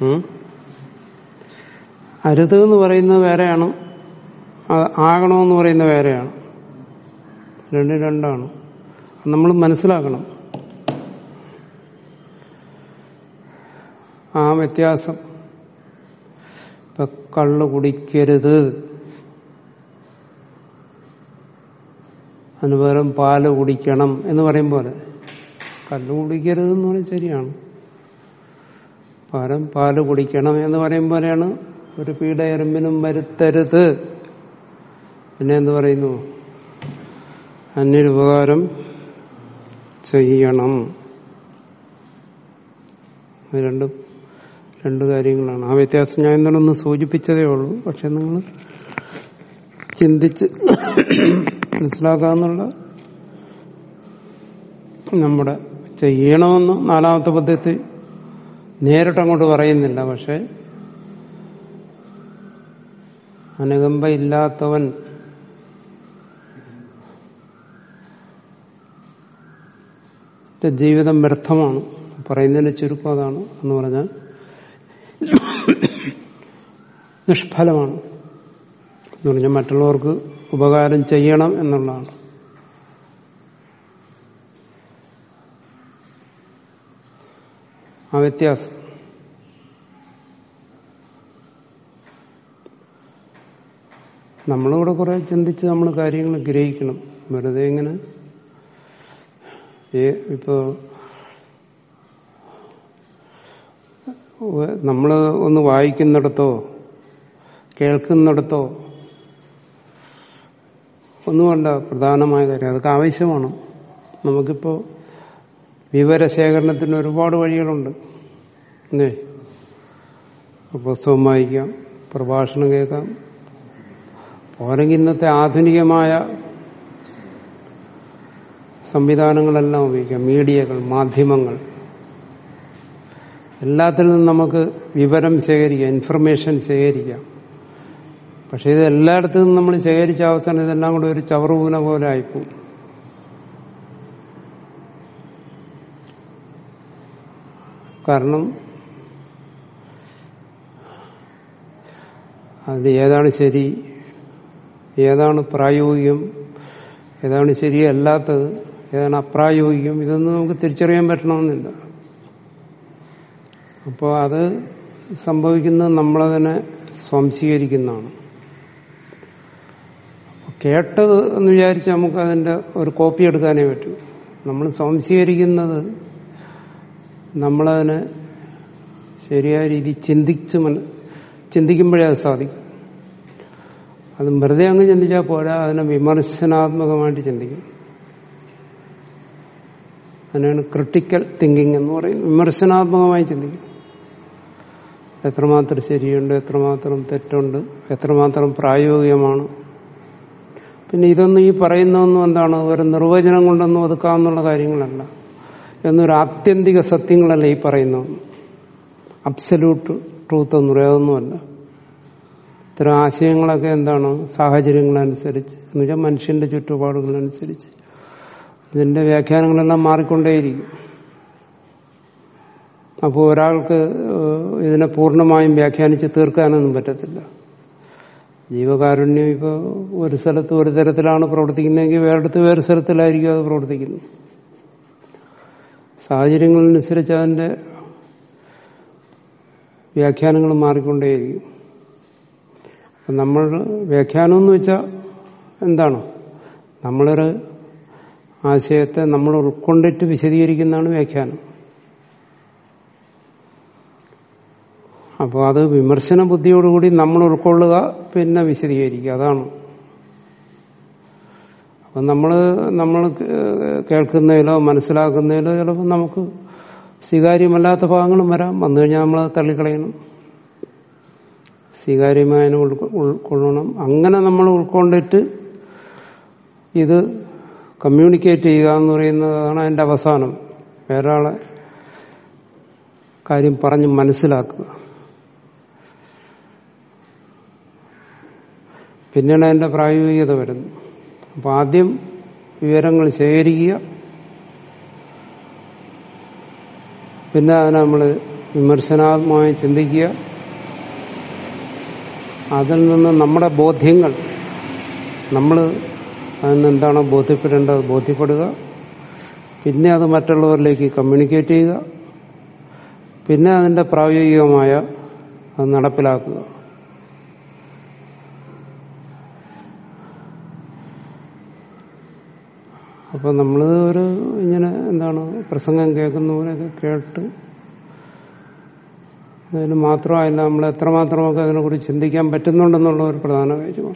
ഉം? അരുത് എന്ന് പറയുന്നത് വേറെയാണ് ആ- ആകണമെന്ന് പറയുന്നത് വേറെയാണ് രണ്ടും രണ്ടാണ് നമ്മൾ മനസ്സിലാക്കണം ആ വ്യത്യാസം ഇപ്പൊ കള്ള് കുടിക്കരുത് അതിന് പകരം പാല് കുടിക്കണം എന്ന് പറയും പോലെ കള്ള് കുടിക്കരുത് എന്ന് പറഞ്ഞാൽ ശരിയാണ് പകരം പാല് കുടിക്കണം എന്ന് പറയും പോലെയാണ് ഒരു പീഡ എറുമ്പിനും വരുത്തരുത് പിന്നെ എന്ത് പറയുന്നു അന്യൊരുപകാരം ചെയ്യണം ഇത് രണ്ടും രണ്ട് കാര്യങ്ങളാണ് ആ വ്യത്യാസം ഞാൻ ഇന്നലെ ഒന്ന് സൂചിപ്പിച്ചതേ ഉള്ളൂ പക്ഷെ നിങ്ങൾ ചിന്തിച്ച് മനസ്സിലാക്കാന്നുള്ള നമ്മുടെ ചെയ്യണമെന്ന് നാലാമത്തെ പദ്ധതി നേരിട്ട് അങ്ങോട്ട് പറയുന്നില്ല പക്ഷെ അനുകമ്പ ഇല്ലാത്തവൻ ജീവിതം വ്യർത്ഥമാണ് പറയുന്നതിന്റെ ചുരുക്കം അതാണ് എന്ന് പറഞ്ഞാൽ നിഷ്ഫലമാണ് എന്ന് പറഞ്ഞാൽ മറ്റുള്ളവർക്ക് ഉപകാരം ചെയ്യണം എന്നുള്ളതാണ് ആ വ്യത്യാസം നമ്മളിവിടെ കുറെ ചിന്തിച്ച് നമ്മൾ കാര്യങ്ങൾ ഗ്രഹിക്കണം വെറുതെ ഇങ്ങനെ ഏ- ഇപ്പോ നമ്മൾ ഒന്ന് വായിക്കുന്നിടത്തോ കേൾക്കുന്നിടത്തോ ഒന്നുമല്ല പ്രധാനമായ കാര്യം അതൊക്കെ ആവശ്യമാണ് നമുക്കിപ്പോ വിവരശേഖരണത്തിന് ഒരുപാട് വഴികളുണ്ട് അല്ലേ പുസ്തകം വായിക്കാം പ്രഭാഷണം കേൾക്കാം പോരെങ്കിൽ ഇന്നത്തെ ആധുനികമായ സംവിധാനങ്ങളെല്ലാം ഉപയോഗിക്കാം മീഡിയകൾ മാധ്യമങ്ങൾ എല്ലാത്തിൽ നിന്നും നമുക്ക് വിവരം ശേഖരിക്കാം ഇൻഫർമേഷൻ ശേഖരിക്കാം പക്ഷെ ഇത് എല്ലായിടത്തു നിന്നും നമ്മൾ ശേഖരിച്ച അവസാനം ഇതെല്ലാം കൂടെ ഒരു ചവറുപൂന പോലെ ആയിപ്പോവും കാരണം അത് ഏതാണ് ശരി ഏതാണ് പ്രായോഗികം ഏതാണ് ശരിയല്ലാത്തത് ഏതാണ് അപ്രായോഗികം ഇതൊന്നും നമുക്ക് തിരിച്ചറിയാൻ പറ്റണമെന്നില്ല അപ്പോൾ അത് സംഭവിക്കുന്നത് നമ്മളതിനെ സ്വാംശീകരിക്കുന്നതാണ് അപ്പൊ കേട്ടത് എന്ന് വിചാരിച്ച് നമുക്ക് അതിന്റെ ഒരു കോപ്പി എടുക്കാനേ പറ്റൂ നമ്മൾ സ്വാംശീകരിക്കുന്നത് നമ്മളതിനെ ശരിയായ രീതി ചിന്തിച്ച് മന- ചിന്തിക്കുമ്പോഴേ അത് സാധിക്കും അത് വെറുതെ അങ്ങ് ചിന്തിച്ചാൽ പോരാ അതിനെ വിമർശനാത്മകമായിട്ട് ചിന്തിക്കും അതിനാണ് ക്രിട്ടിക്കൽ തിങ്കിങ് എന്ന് പറയുന്നത് വിമർശനാത്മകമായി ചിന്തിക്കും എത്രമാത്രം ശരിയുണ്ട് എത്രമാത്രം തെറ്റുണ്ട് എത്രമാത്രം പ്രായോഗികമാണ് പിന്നെ ഇതൊന്നും ഈ പറയുന്നതൊന്നും എന്താണ് ഒരു നിർവചനം കൊണ്ടൊന്നും ഒതുക്കാവുന്നുള്ള കാര്യങ്ങളല്ല എന്നൊരു ആത്യന്തിക സത്യങ്ങളല്ല ഈ പറയുന്നത് അബ്സല്യൂട്ട് ട്രൂത്ത് എന്ന് പറയാതൊന്നുമല്ല ഇത്തരം ആശയങ്ങളൊക്കെ എന്താണ് സാഹചര്യങ്ങളനുസരിച്ച് എന്ന് വെച്ചാൽ മനുഷ്യന്റെ ചുറ്റുപാടുകളനുസരിച്ച് ഇതിന്റെ വ്യാഖ്യാനങ്ങളെല്ലാം മാറിക്കൊണ്ടേയിരിക്കും അപ്പോൾ ഒരാൾക്ക് ഏഹ്, ഇതിനെ പൂർണ്ണമായും വ്യാഖ്യാനിച്ച് തീർക്കാനൊന്നും പറ്റത്തില്ല ജീവകാരുണ്യം ഇപ്പോൾ ഒരു സ്ഥലത്ത് ഒരു തരത്തിലാണ് പ്രവർത്തിക്കുന്നതെങ്കിൽ വേറെടുത്ത് വേറെ സ്ഥലത്തിലായിരിക്കും അത് പ്രവർത്തിക്കുന്നത് സാഹചര്യങ്ങളനുസരിച്ച് അതിന്റെ വ്യാഖ്യാനങ്ങൾ മാറിക്കൊണ്ടേയിരിക്കും അപ്പം നമ്മൾ വ്യാഖ്യാനം എന്ന് വെച്ചാൽ എന്താണ് നമ്മളൊരു ആശയത്തെ നമ്മൾ ഉൾക്കൊണ്ടിട്ട് വിശദീകരിക്കുന്നതാണ് വ്യാഖ്യാനം അപ്പോൾ അത് വിമർശന ബുദ്ധിയോടുകൂടി നമ്മൾ ഉൾക്കൊള്ളുക പിന്നെ വിശദീകരിക്കുക അതാണ് അപ്പം നമ്മൾ നമ്മൾ കേൾക്കുന്നതിലോ മനസ്സിലാക്കുന്നതിലോ ചിലപ്പോൾ നമുക്ക് സ്വീകാര്യമല്ലാത്ത ഭാഗങ്ങളും വരാം വന്നു കഴിഞ്ഞാൽ നമ്മൾ തള്ളിക്കളയണം സ്വീകാര്യമായ ഉൾക്കൊള്ളണം അങ്ങനെ നമ്മൾ ഉൾക്കൊണ്ടിട്ട് ഇത് കമ്മ്യൂണിക്കേറ്റ് ചെയ്യുക എന്ന് പറയുന്നതാണ് അതിന്റെ അവസാനം വേറൊരാളെ കാര്യം പറഞ്ഞ് മനസ്സിലാക്കുക പിന്നീട് അതിന്റെ പ്രായോഗികത വരുന്നു അപ്പൊ ആദ്യം വിവരങ്ങൾ ശേഖരിക്കുക പിന്നെ അതിനെ നമ്മൾ വിമർശനാത്മകമായി ചിന്തിക്കുക അതിൽ നിന്ന് നമ്മുടെ ബോധ്യങ്ങൾ നമ്മൾ അതിന് എന്താണോ ബോധ്യപ്പെടേണ്ടത് ബോധ്യപ്പെടുക പിന്നെ അത് മറ്റുള്ളവരിലേക്ക് കമ്മ്യൂണിക്കേറ്റ് ചെയ്യുക പിന്നെ അതിന്റെ പ്രായോഗികമായ അത് നടപ്പിലാക്കുക അപ്പൊ നമ്മൾ ഒരു ഇങ്ങനെ എന്താണ് പ്രസംഗം കേൾക്കുന്നവരൊക്കെ കേട്ട് അതിന് മാത്രമല്ല നമ്മൾ എത്രമാത്രമൊക്കെ അതിനെക്കുറിച്ച് ചിന്തിക്കാൻ പറ്റുന്നുണ്ടെന്നുള്ള ഒരു പ്രധാന കാര്യമാണ്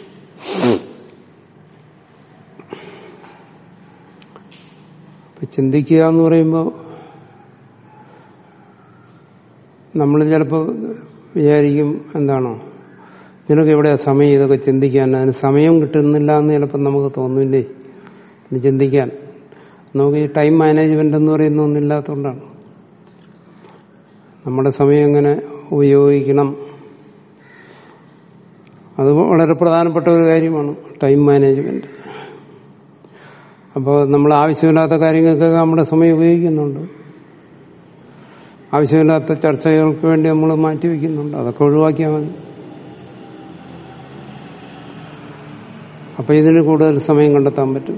അപ്പൊ ചിന്തിക്കുക എന്ന് പറയുമ്പോൾ നമ്മൾ ചിലപ്പോൾ വിചാരിക്കും എന്താണോ നിനക്ക് എവിടെയാ സമയം ഇതൊക്കെ ചിന്തിക്കാൻ അതിന് സമയം കിട്ടുന്നില്ല എന്ന് ചിലപ്പോൾ നമുക്ക് തോന്നില്ലേ ഇത് ചിന്തിക്കാൻ നമുക്ക് ഈ ടൈം മാനേജ്മെന്റ് എന്ന് പറയുന്ന ഒന്നില്ലാത്തതുകൊണ്ടാണ് നമ്മുടെ സമയം എങ്ങനെ ഉപയോഗിക്കണം അത് വളരെ പ്രധാനപ്പെട്ട ഒരു കാര്യമാണ് ടൈം മാനേജ്മെന്റ് അപ്പോൾ നമ്മൾ ആവശ്യമില്ലാത്ത കാര്യങ്ങൾക്കൊക്കെ നമ്മുടെ സമയം ഉപയോഗിക്കുന്നുണ്ട് ആവശ്യമില്ലാത്ത ചർച്ചകൾക്ക് വേണ്ടി നമ്മൾ മാറ്റിവെക്കുന്നുണ്ട് അതൊക്കെ ഒഴിവാക്കിയാൽ മതി അപ്പൊ ഇതിന് കൂടുതൽ സമയം കണ്ടെത്താൻ പറ്റും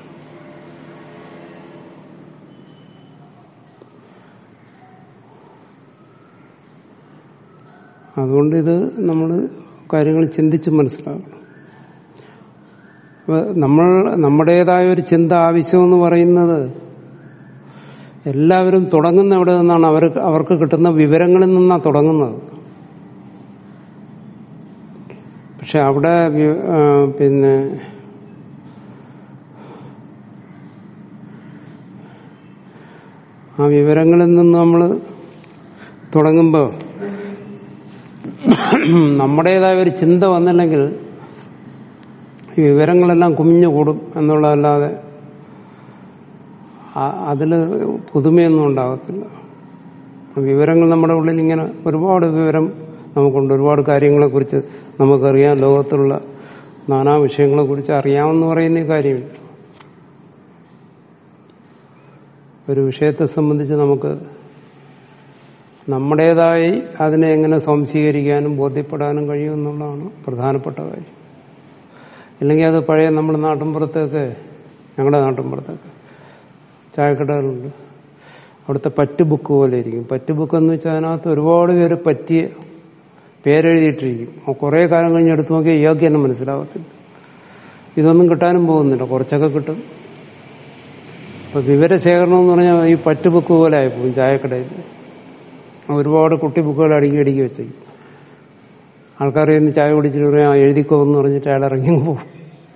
അതുകൊണ്ട് ഇത് നമ്മൾ കാര്യങ്ങൾ ചിന്തിച്ച് മനസ്സിലാക്കണം അപ്പൊ നമ്മൾ നമ്മുടേതായ ഒരു ചിന്ത ആവശ്യമെന്ന് പറയുന്നത് എല്ലാവരും തുടങ്ങുന്ന എവിടെ നിന്നാണ് അവർ അവർക്ക് കിട്ടുന്ന വിവരങ്ങളിൽ നിന്നാണ് തുടങ്ങുന്നത് പക്ഷെ അവിടെ വി- ആ, പിന്നെ ആ വിവരങ്ങളിൽ നിന്ന് നമ്മൾ തുടങ്ങുമ്പോൾ നമ്മുടേതായ ഒരു ചിന്ത വന്നില്ലെങ്കിൽ ഈ വിവരങ്ങളെല്ലാം കുമിഞ്ഞു കൂടും എന്നുള്ളതല്ലാതെ ആ- അതില് പുതുമയൊന്നും ഉണ്ടാകത്തില്ല വിവരങ്ങൾ നമ്മുടെ ഉള്ളിൽ ഇങ്ങനെ ഒരുപാട് വിവരം നമുക്കുണ്ട് ഒരുപാട് കാര്യങ്ങളെക്കുറിച്ച് നമുക്കറിയാം ലോകത്തുള്ള നാനാ വിഷയങ്ങളെക്കുറിച്ച് അറിയാമെന്ന് പറയുന്ന ഈ കാര്യമില്ല ഒരു വിഷയത്തെ സംബന്ധിച്ച് നമുക്ക് നമ്മുടേതായി അതിനെ എങ്ങനെ സ്വാംശീകരിക്കാനും ബോധ്യപ്പെടാനും കഴിയുമെന്നുള്ളതാണ് പ്രധാനപ്പെട്ട കാര്യം ഇല്ലെങ്കിൽ അത് പഴയ നമ്മുടെ നാട്ടിൻപുറത്തൊക്കെ ഞങ്ങളുടെ നാട്ടിൻപുറത്തൊക്കെ ചായക്കടകളുണ്ട് അവിടുത്തെ പറ്റ് ബുക്ക് പോലെ ഇരിക്കും പറ്റ് ബുക്ക് എന്ന് വെച്ചാൽ അതിനകത്ത് ഒരുപാട് പേര് പറ്റിയ പേരെഴുതിയിട്ടിരിക്കും അപ്പോൾ കുറേ കാലം കഴിഞ്ഞ് എടുത്തു നോക്കിയാൽ ഇയാൾക്ക് തന്നെ മനസ്സിലാവത്തില്ല ഇതൊന്നും കിട്ടാനും പോകുന്നില്ല കുറച്ചൊക്കെ കിട്ടും അപ്പൊ വിവരശേഖരണം എന്ന് പറഞ്ഞാൽ ഈ പറ്റ് ബുക്ക് പോലെ ആയിപ്പോകും ചായക്കടയിൽ ഒരുപാട് കുട്ടി ബുക്കുകൾ അടുക്കി അടുക്കി വെച്ചേക്കും ആൾക്കാർ ഇന്ന് ചായ കുടിച്ചിട്ട് പറയാം "ആ, എഴുതിക്കോ എന്ന് പറഞ്ഞിട്ട് അയാൾ ഇറങ്ങി അങ്ങ് പോകും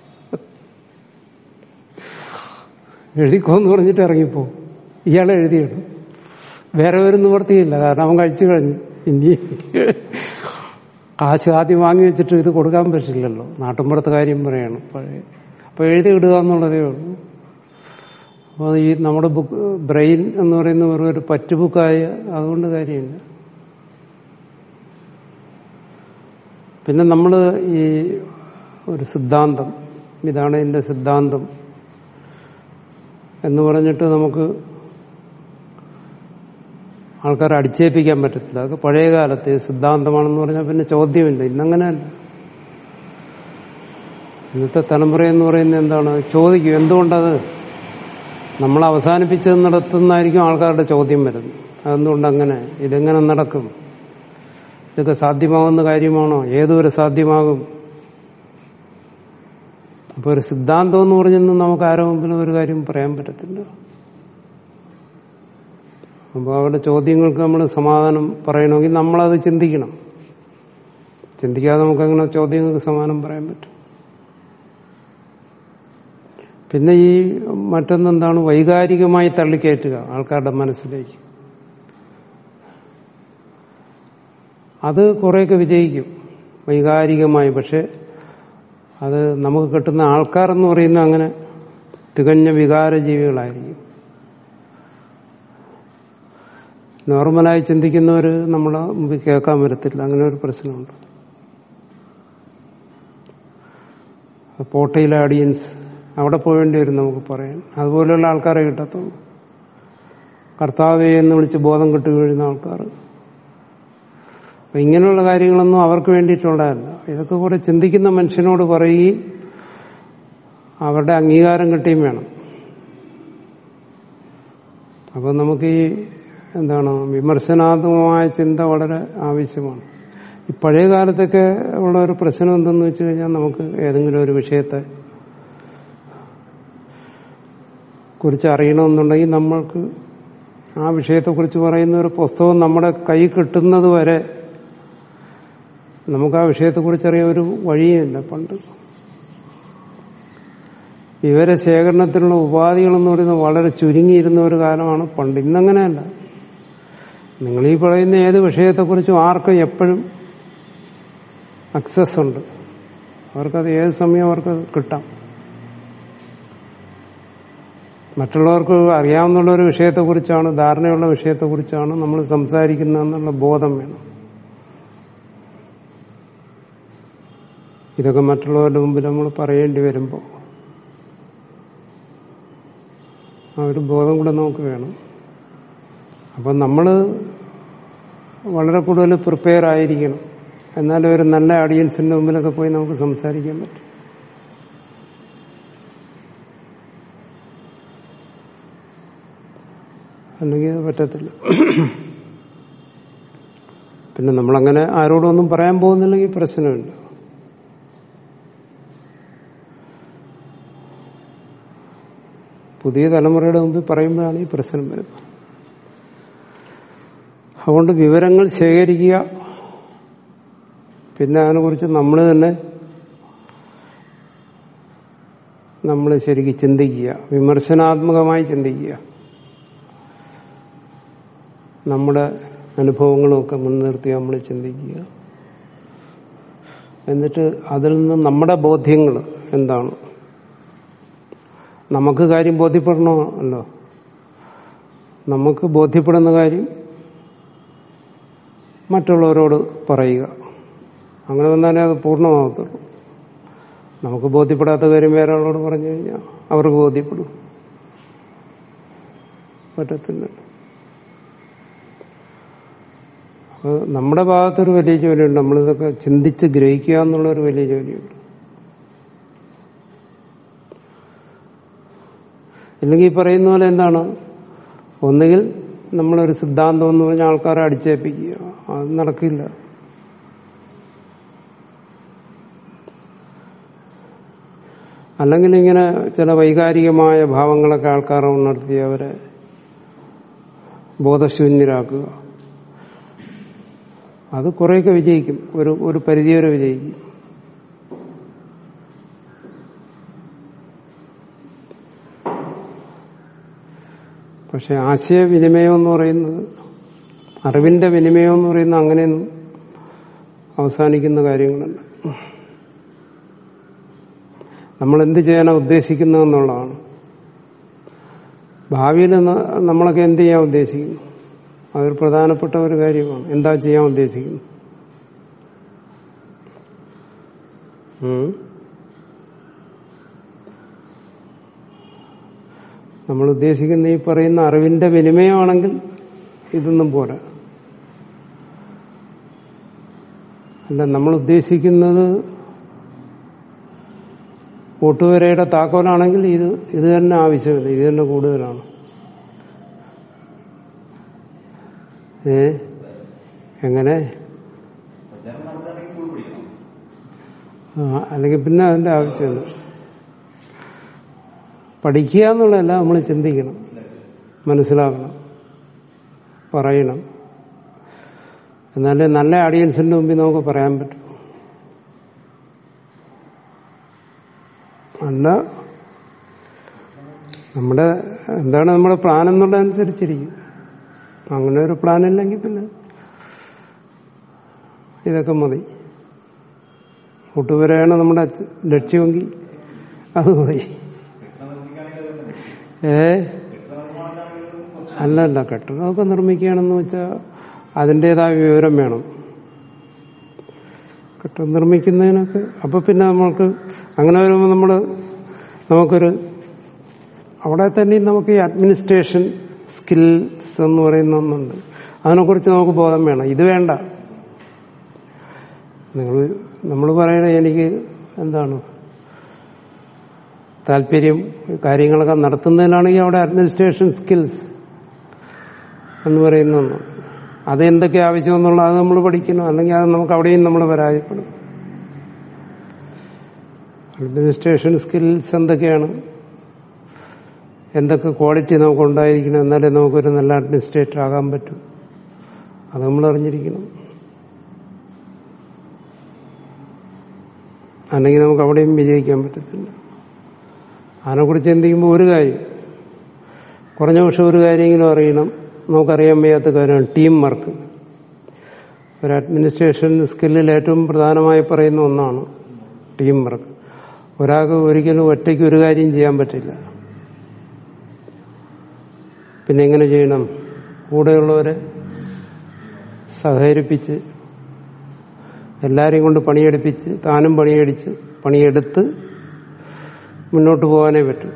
എഴുതിക്കോ എന്ന് പറഞ്ഞിട്ട് ഇറങ്ങിപ്പോവും ഇയാൾ എഴുതിയിടും വേറെ ഒരു നിവർത്തിയില്ല കാരണം അവൻ കഴിച്ചു കഴിഞ്ഞു ഇനി കാശ് ആദ്യം വാങ്ങി വെച്ചിട്ട് ഇത് കൊടുക്കാൻ പറ്റില്ലല്ലോ നാട്ടിൻപുറത്തെ കാര്യം പറയണം പഴയ അപ്പൊ എഴുതി ഇടുക എന്നുള്ളതേ ഉള്ളൂ അപ്പോൾ ഈ നമ്മുടെ ബുക്ക് ബ്രെയിൻ എന്ന് പറയുന്ന വെറും ഒരു പറ്റ് ബുക്കായ അതുകൊണ്ട് കാര്യമില്ല പിന്നെ നമ്മൾ ഈ ഒരു സിദ്ധാന്തം ഇതാണ് എൻ്റെ സിദ്ധാന്തം എന്ന് പറഞ്ഞിട്ട് നമുക്ക് ആൾക്കാരെ അടിച്ചേൽപ്പിക്കാൻ പറ്റത്തില്ല അതൊക്കെ പഴയ കാലത്തെ സിദ്ധാന്തമാണെന്ന് പറഞ്ഞാൽ പിന്നെ ചോദ്യമില്ല ഇന്നങ്ങനെയല്ല ഇന്നത്തെ തലമുറ എന്ന് പറയുന്നത് എന്താണ് ചോദിക്കും എന്തുകൊണ്ടത് നമ്മൾ അവസാനിപ്പിച്ചെന്നിടത്തുനിന്നായിരിക്കും ആൾക്കാരുടെ ചോദ്യം വരുന്നത് അതെന്തുകൊണ്ട് അങ്ങനെ ഇതെങ്ങനെ നടക്കും ഇതൊക്കെ സാധ്യമാകുന്ന കാര്യമാണോ ഏതുവരെ സാധ്യമാകും അപ്പൊ ഒരു സിദ്ധാന്തം എന്ന് പറഞ്ഞൊന്നും നമുക്ക് ആരോ മുമ്പിലും ഒരു കാര്യം പറയാൻ പറ്റത്തില്ല അപ്പോൾ അവരുടെ ചോദ്യങ്ങൾക്ക് നമ്മൾ സമാധാനം പറയണമെങ്കിൽ നമ്മളത് ചിന്തിക്കണം ചിന്തിക്കാതെ നമുക്ക് അങ്ങനെ ചോദ്യങ്ങൾക്ക് സമാധാനം പറയാൻ പറ്റും പിന്നെ ഈ മറ്റൊന്നെന്താണ് വൈകാരികമായി തള്ളിക്കയറ്റുക ആൾക്കാരുടെ മനസ്സിലേക്ക് അത് കുറേയൊക്കെ വിജയിക്കും വൈകാരികമായി പക്ഷെ അത് നമുക്ക് കിട്ടുന്ന ആൾക്കാർ എന്ന് പറയുന്ന അങ്ങനെ തികഞ്ഞ വികാരജീവികളായിരിക്കും നോർമലായി ചിന്തിക്കുന്നവർ നമ്മളെ മുമ്പിൽ കേൾക്കാൻ വരത്തില്ല അങ്ങനെ ഒരു പ്രശ്നമുണ്ട് പോട്ടയിലെ ഓഡിയൻസ് അവിടെ പോകേണ്ടി വരും നമുക്ക് പറയാൻ അതുപോലെയുള്ള ആൾക്കാരെ കിട്ടത്തുള്ളൂ കർത്താവെ എന്ന് വിളിച്ച് ബോധം കിട്ടി വീഴുന്ന ആൾക്കാർ അപ്പൊ ഇങ്ങനെയുള്ള കാര്യങ്ങളൊന്നും അവർക്ക് വേണ്ടിയിട്ടുള്ളതല്ല ഇതൊക്കെ കുറെ ചിന്തിക്കുന്ന മനുഷ്യനോട് പറയുകയും അവരുടെ അംഗീകാരം കിട്ടുകയും വേണം അപ്പൊ നമുക്ക് ഈ എന്താണ് വിമർശനാത്മകമായ ചിന്ത വളരെ ആവശ്യമാണ് ഈ പഴയ കാലത്തൊക്കെ ഉള്ള ഒരു പ്രശ്നം എന്തെന്ന് വെച്ച് കഴിഞ്ഞാൽ നമുക്ക് ഏതെങ്കിലും ഒരു വിഷയത്തെ കുറിച്ച് അറിയണമെന്നുണ്ടെങ്കിൽ നമ്മൾക്ക് ആ വിഷയത്തെക്കുറിച്ച് പറയുന്ന ഒരു പുസ്തകം നമ്മുടെ കൈ കിട്ടുന്നത് വരെ നമുക്ക് ആ വിഷയത്തെക്കുറിച്ച് അറിയാൻ ഒരു വഴിയുമില്ല പണ്ട് വിവര ശേഖരണത്തിനുള്ള ഉപാധികളെന്ന് പറയുന്നത് വളരെ ചുരുങ്ങിയിരുന്ന ഒരു കാലമാണ് പണ്ട് ഇന്നങ്ങനെയല്ല നിങ്ങൾ ഈ പറയുന്ന ഏത് വിഷയത്തെക്കുറിച്ചും ആർക്കും എപ്പോഴും അക്സസ് ഉണ്ട് അവർക്കത് ഏത് സമയം അവർക്ക് കിട്ടാം മറ്റുള്ളവർക്ക് അറിയാവുന്ന ഒരു വിഷയത്തെക്കുറിച്ചാണ് ധാരണയുള്ള വിഷയത്തെക്കുറിച്ചാണ് നമ്മൾ സംസാരിക്കുന്നതെന്നുള്ള ബോധം വേണം ഇതൊക്കെ മറ്റുള്ളവരുടെ മുമ്പിൽ നമ്മൾ പറയേണ്ടി വരുമ്പോൾ ആ ഒരു ബോധം കൂടെ നമുക്ക് വേണം അപ്പം നമ്മൾ വളരെ കൂടുതൽ പ്രിപ്പയർ ആയിരിക്കണം എന്നാലും ഒരു നല്ല ഓഡിയൻസിന്റെ മുമ്പിലൊക്കെ പോയി നമുക്ക് സംസാരിക്കാൻ പറ്റും അല്ലെങ്കിൽ അത് പറ്റത്തില്ല പിന്നെ നമ്മളങ്ങനെ ആരോടൊന്നും പറയാൻ പോകുന്നില്ലെങ്കിൽ പ്രശ്നമില്ല പുതിയ തലമുറയുടെ മുമ്പിൽ പറയുമ്പോഴാണ് ഈ പ്രശ്നം വരുന്നത് അതുകൊണ്ട് വിവരങ്ങൾ ശേഖരിക്കുക പിന്നെ അതിനെക്കുറിച്ച് നമ്മൾ തന്നെ നമ്മൾ ശരിക്കും ചിന്തിക്കുക വിമർശനാത്മകമായി ചിന്തിക്കുക നമ്മുടെ അനുഭവങ്ങളുമൊക്കെ മുൻനിർത്തി നമ്മൾ ചിന്തിക്കുക എന്നിട്ട് അതിൽ നിന്ന് നമ്മുടെ ബോധ്യങ്ങൾ എന്താണ് നമുക്ക് കാര്യം ബോധ്യപ്പെടണമല്ലോ നമുക്ക് ബോധ്യപ്പെടുന്ന കാര്യം മറ്റുള്ളവരോട് പറയുക അങ്ങനെ വന്നാലേ അത് പൂർണ്ണമാകത്തുള്ളൂ നമുക്ക് ബോധ്യപ്പെടാത്ത കാര്യം വേറെ ആളോട് പറഞ്ഞു കഴിഞ്ഞാൽ അവർക്ക് ബോധ്യപ്പെടും പറ്റത്തില്ല അപ്പോൾ നമ്മുടെ ഭാഗത്തൊരു വലിയ ജോലിയുണ്ട് നമ്മളിതൊക്കെ ചിന്തിച്ച് ഗ്രഹിക്കുക എന്നുള്ള ഒരു വലിയ ജോലിയുണ്ട് ഇല്ലെങ്കിൽ ഈ പറയുന്ന പോലെ എന്താണ് ഒന്നുകിൽ നമ്മളൊരു സിദ്ധാന്തം എന്ന് പറഞ്ഞ ആൾക്കാരെ അടിച്ചേൽപ്പിക്കുക അത് നടക്കില്ല അല്ലെങ്കിൽ ഇങ്ങനെ ചില വൈകാരികമായ ഭാവങ്ങളൊക്കെ ആൾക്കാരെ ഉണർത്തി അവരെ ബോധശൂന്യരാക്കുക അത് കുറേയൊക്കെ വിജയിക്കും ഒരു ഒരു പരിധിവരെ വിജയിക്കും പക്ഷെ ആശയവിനിമയം എന്ന് പറയുന്നത് അറിവിന്റെ വിനിമയം എന്ന് പറയുന്നത് അങ്ങനെയൊന്നും അവസാനിക്കുന്ന കാര്യങ്ങളല്ല നമ്മൾ എന്ത് ചെയ്യാനാണ് ഉദ്ദേശിക്കുന്നതെന്നുള്ളതാണ് ഭാവിയിൽ നമ്മളൊക്കെ എന്ത് ചെയ്യാൻ ഉദ്ദേശിക്കുന്നു അതൊരു പ്രധാനപ്പെട്ട ഒരു കാര്യമാണ് എന്താ ചെയ്യാൻ ഉദ്ദേശിക്കുന്നു നമ്മൾ ഉദ്ദേശിക്കുന്ന ഈ പറയുന്ന അറിവിന്റെ വിനിമയമാണെങ്കിൽ ഇതൊന്നും പോരാ അല്ല നമ്മൾ ഉദ്ദേശിക്കുന്നത് കൂട്ടുവരയുടെ താക്കോലാണെങ്കിൽ ഇത് ഇത് തന്നെ ആവശ്യമില്ല ഇത് തന്നെ കൂടുതലാണ് ഏ എങ്ങനെ ആ അല്ലെങ്കിൽ പിന്നെ അതിന്റെ ആവശ്യമില്ല പഠിക്കുക എന്നുള്ളതല്ല നമ്മൾ ചിന്തിക്കണം മനസ്സിലാക്കണം പറയണം എന്നാലേ നല്ല ഓഡിയൻസിന്റെ മുമ്പിൽ നമുക്ക് പറയാൻ പറ്റും അല്ല നമ്മുടെ എന്താണ് നമ്മുടെ പ്ലാൻ എന്നുള്ളതനുസരിച്ചിരിക്കും അങ്ങനെ ഒരു പ്ലാൻ ഇല്ലെങ്കിൽ പിന്നെ ഇതൊക്കെ മതി കൂട്ടുവരെയാണ് നമ്മുടെ ലക്ഷ്യമെങ്കിൽ അത് മതി ഏ അല്ലല്ല കെട്ടിടമൊക്കെ നിർമ്മിക്കുകയാണെന്ന് വെച്ചാൽ അതിൻ്റെതായ വിവരം വേണം കെട്ടിടം നിർമ്മിക്കുന്നതിനൊക്കെ അപ്പൊ പിന്നെ നമ്മൾക്ക് അങ്ങനെ വരുമ്പോൾ നമ്മൾ നമുക്കൊരു അവിടെ തന്നെ നമുക്ക് ഈ അഡ്മിനിസ്ട്രേഷൻ സ്കിൽസ് എന്ന് പറയുന്ന ഒന്നുണ്ട് അതിനെക്കുറിച്ച് നമുക്ക് ബോധം വേണം ഇത് വേണ്ട നിങ്ങൾ നമ്മൾ പറയണേ എനിക്ക് എന്താണ് താല്പര്യം കാര്യങ്ങളൊക്കെ നടത്തുന്നതിനാണെങ്കിൽ അവിടെ അഡ്മിനിസ്ട്രേഷൻ സ്കിൽസ് എന്ന് പറയുന്ന ഒന്ന് അത് എന്തൊക്കെ ആവശ്യമെന്നുള്ള അത് നമ്മൾ പഠിക്കണം അല്ലെങ്കിൽ അത് നമുക്ക് അവിടെയും നമ്മൾ പരാജയപ്പെടും അഡ്മിനിസ്ട്രേഷൻ സ്കിൽസ് എന്തൊക്കെയാണ് എന്തൊക്കെ ക്വാളിറ്റി നമുക്ക് ഉണ്ടായിരിക്കണം എന്നാലേ നമുക്കൊരു നല്ല അഡ്മിനിസ്ട്രേറ്റർ ആകാൻ പറ്റും അത് നമ്മൾ അറിഞ്ഞിരിക്കണം അല്ലെങ്കിൽ നമുക്ക് അവിടെയും വിജയിക്കാൻ പറ്റത്തില്ല അതിനെക്കുറിച്ച് ചിന്തിക്കുമ്പോൾ ഒരു കാര്യം കുറഞ്ഞ പക്ഷെ ഒരു കാര്യമെങ്കിലും അറിയണം നമുക്കറിയാൻ വയ്യാത്ത കാര്യമാണ് ടീം വർക്ക് ഒരു അഡ്മിനിസ്ട്രേഷൻ സ്കില്ലിൽ ഏറ്റവും പ്രധാനമായി പറയുന്ന ഒന്നാണ് ടീം വർക്ക് ഒരാൾക്ക് ഒരിക്കലും ഒറ്റയ്ക്ക് ഒരു കാര്യം ചെയ്യാൻ പറ്റില്ല പിന്നെ എങ്ങനെ ചെയ്യണം കൂടെയുള്ളവരെ സഹകരിപ്പിച്ച് എല്ലാരെയും കൊണ്ട് പണിയെടുപ്പിച്ച് താനും പണിയടിച്ച് പണിയെടുത്ത് മുന്നോട്ട് പോകാനേ പറ്റൂ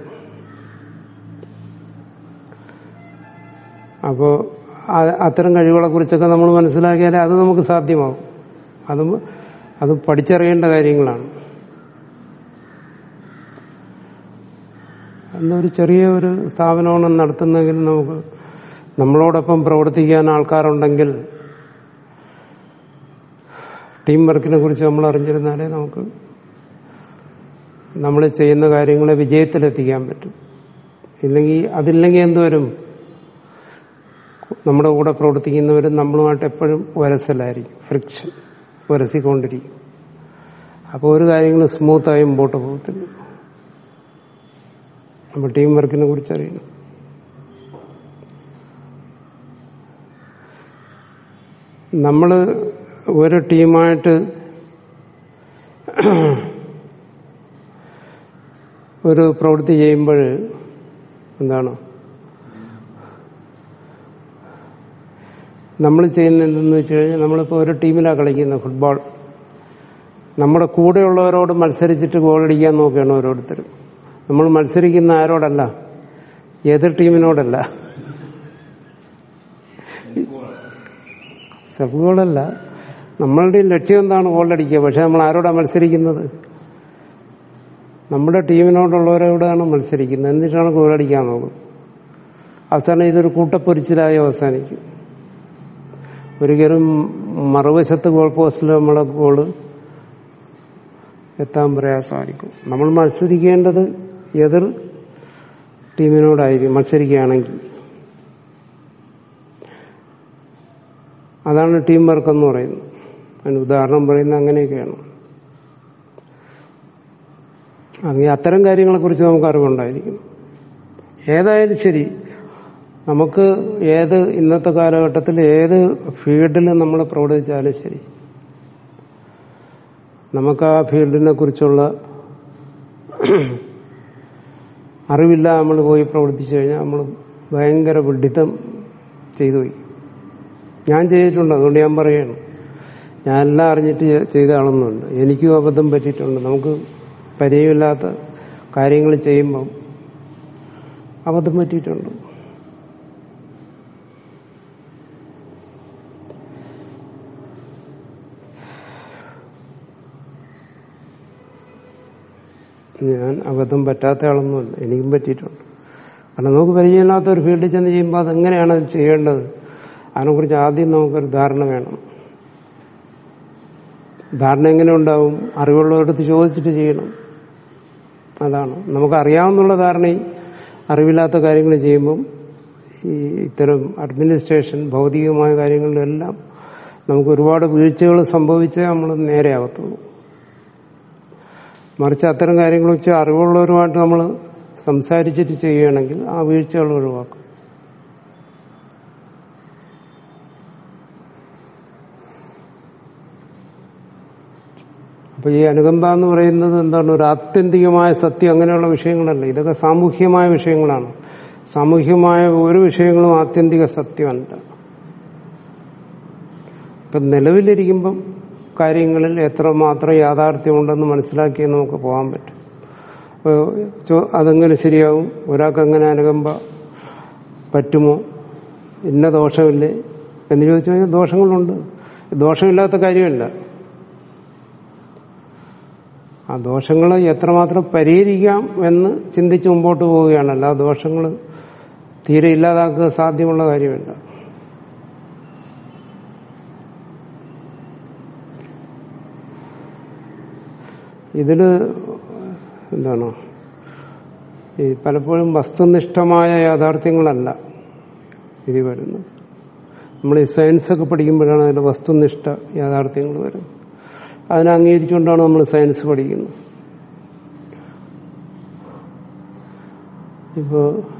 അപ്പോൾ അത്തരം കഴിവുകളെ കുറിച്ചൊക്കെ നമ്മൾ മനസ്സിലാക്കിയാലേ അത് നമുക്ക് സാധ്യമാകും അതും അത് പഠിച്ചറിയേണ്ട കാര്യങ്ങളാണ് എന്നൊരു ചെറിയ ഒരു സ്ഥാപനമാണ് നടത്തുന്നതെങ്കിൽ നമുക്ക് നമ്മളോടൊപ്പം പ്രവർത്തിക്കാൻ ആൾക്കാരുണ്ടെങ്കിൽ ടീം വർക്കിനെ കുറിച്ച് നമ്മൾ അറിഞ്ഞിരുന്നാലേ നമുക്ക് നമ്മൾ ചെയ്യുന്ന കാര്യങ്ങളെ വിജയത്തിലെത്തിക്കാൻ പറ്റും ഇല്ലെങ്കിൽ അതില്ലെങ്കിൽ എന്തുവരും നമ്മുടെ കൂടെ പ്രവർത്തിക്കുന്നവരും നമ്മളുമായിട്ട് എപ്പോഴും ഉരസലായിരിക്കും ഫ്രിക്ഷൻ ഉരസിക്കൊണ്ടിരിക്കും അപ്പോൾ ഒരു കാര്യങ്ങളും സ്മൂത്തായി മുമ്പോട്ട് പോകത്തില്ല അപ്പോൾ ടീം വർക്കിനെ കുറിച്ച് അറിയണം നമ്മൾ ഒരു ടീമായിട്ട് ഒരു പ്രവൃത്തി ചെയ്യുമ്പോൾ എന്താണ് നമ്മൾ ചെയ്യുന്ന എന്തെന്ന് വെച്ച് കഴിഞ്ഞാൽ നമ്മളിപ്പോൾ ഒരു ടീമിലാണ് കളിക്കുന്നത് ഫുട്ബോൾ നമ്മുടെ കൂടെയുള്ളവരോട് മത്സരിച്ചിട്ട് ഗോളടിക്കാൻ നോക്കുകയാണ് ഓരോരുത്തരും നമ്മൾ മത്സരിക്കുന്ന ആരോടല്ല എതിർ ടീമിനോടല്ല സെൽഫ് ഗോളല്ല നമ്മളുടെ ലക്ഷ്യം എന്താണ് ഗോളടിക്കുക പക്ഷെ നമ്മൾ ആരോടാണ് മത്സരിക്കുന്നത് നമ്മുടെ ടീമിനോടുള്ളവരോടാണ് മത്സരിക്കുന്നത് എന്നിട്ടാണ് ഗോളടിക്കാൻ നോക്കുന്നത് അവസാനം ഇതൊരു കൂട്ടപ്പൊരിച്ചിലായി അവസാനിക്കും ഒരിക്കലും മറുവശത്ത് ഗോൾ പോസ്റ്റിൽ നമ്മളെ ഗോള് എത്താൻ പ്രയാസമായിരിക്കും നമ്മൾ മത്സരിക്കേണ്ടത് എതിർ ടീമിനോടായിരിക്കും മത്സരിക്കുകയാണെങ്കിൽ അതാണ് ടീം വർക്ക് എന്ന് പറയുന്നത് അതിന് ഉദാഹരണം പറയുന്നത് അങ്ങനെയൊക്കെയാണ് അങ്ങനെ അത്തരം കാര്യങ്ങളെക്കുറിച്ച് നമുക്ക് അറിവുണ്ടായിരിക്കും ഏതായാലും ശരി നമുക്ക് ഏത് ഇന്നത്തെ കാലഘട്ടത്തിൽ ഏത് ഫീൽഡിൽ നമ്മൾ പ്രവർത്തിച്ചാലും ശരി നമുക്ക് ആ ഫീൽഡിനെ കുറിച്ചുള്ള അറിവില്ല നമ്മൾ പോയി പ്രവർത്തിച്ചു കഴിഞ്ഞാൽ നമ്മൾ ഭയങ്കര വിഡിത്തം ചെയ്തു പോയി ഞാൻ ചെയ്തിട്ടുണ്ട് അതുകൊണ്ട് ഞാൻ പറയുകയാണ് ഞാൻ എല്ലാം അറിഞ്ഞിട്ട് ചെയ്ത ആളൊന്നുണ്ട് എനിക്കും അബദ്ധം പറ്റിയിട്ടുണ്ട് നമുക്ക് പരിചയമില്ലാത്ത കാര്യങ്ങൾ ചെയ്യുമ്പം അബദ്ധം പറ്റിയിട്ടുണ്ട് ഞാൻ അബദ്ധം പറ്റാത്ത ആളൊന്നുമല്ല എനിക്കും പറ്റിയിട്ടുണ്ട് കാരണം നമുക്ക് പരിചയമില്ലാത്ത ഒരു ഫീൽഡിൽ ചെന്ന് ചെയ്യുമ്പോൾ അതെങ്ങനെയാണ് അത് ചെയ്യേണ്ടത് അതിനെക്കുറിച്ച് ആദ്യം നമുക്കൊരു ധാരണ വേണം ധാരണ എങ്ങനെ ഉണ്ടാവും അറിവുള്ളവരടുത്ത് ചോദിച്ചിട്ട് ചെയ്യണം അതാണ് നമുക്ക് അറിയാവുന്നുള്ള ധാരണയും അറിവില്ലാത്ത കാര്യങ്ങൾ ചെയ്യുമ്പം ഈ ഇത്തരം അഡ്മിനിസ്ട്രേഷൻ ഭൗതികമായ കാര്യങ്ങളിലെല്ലാം നമുക്ക് ഒരുപാട് വീഴ്ചകൾ സംഭവിച്ചേ നമ്മൾ നേരെ ആവത്തുള്ളൂ മറിച്ച് അത്തരം കാര്യങ്ങൾ വെച്ച് അറിവുള്ളവരുമായിട്ട് നമ്മൾ സംസാരിച്ചിട്ട് ചെയ്യുകയാണെങ്കിൽ ആ വീഴ്ചകൾ ഒഴിവാക്കും അപ്പൊ ഈ അനുകമ്പ എന്ന് പറയുന്നത് എന്താണ് ഒരു ആത്യന്തികമായ സത്യം അങ്ങനെയുള്ള വിഷയങ്ങളല്ല ഇതൊക്കെ സാമൂഹ്യമായ വിഷയങ്ങളാണ് സാമൂഹ്യമായ ഒരു വിഷയങ്ങളും ആത്യന്തിക സത്യമല്ല ഇപ്പൊ നിലവിലിരിക്കുമ്പം കാര്യങ്ങളിൽ എത്രമാത്രം യാഥാർത്ഥ്യമുണ്ടെന്ന് മനസ്സിലാക്കിയേ നമുക്ക് പോകാൻ പറ്റും അപ്പോൾ അതെങ്ങനെ ശരിയാവും ഒരാൾക്ക് അങ്ങനെ അനുകമ്പ പറ്റുമോ ഇന്ന ദോഷമില്ലേ എന്ന് ചോദിച്ചു കഴിഞ്ഞാൽ ദോഷങ്ങളുണ്ട് ദോഷമില്ലാത്ത കാര്യമല്ല ആ ദോഷങ്ങൾ എത്രമാത്രം പരിഹരിക്കാം എന്ന് ചിന്തിച്ച് മുമ്പോട്ട് പോവുകയാണ് അല്ല ദോഷങ്ങൾ തീരെ ഇല്ലാതാക്കുക സാധ്യമുള്ള കാര്യമല്ല ഇതില് എന്താണ് ഈ പലപ്പോഴും വസ്തുനിഷ്ഠമായ യാഥാർത്ഥ്യങ്ങളല്ല ഇത് വരുന്നത് നമ്മൾ ഈ സയൻസ് ഒക്കെ പഠിക്കുമ്പോഴാണ് അതിന്റെ വസ്തുനിഷ്ഠ യാഥാർത്ഥ്യങ്ങൾ വരുന്നത് അതിനെ അംഗീകരിച്ചുകൊണ്ടാണ് നമ്മൾ സയൻസ് പഠിക്കുന്നത് ഇപ്പോ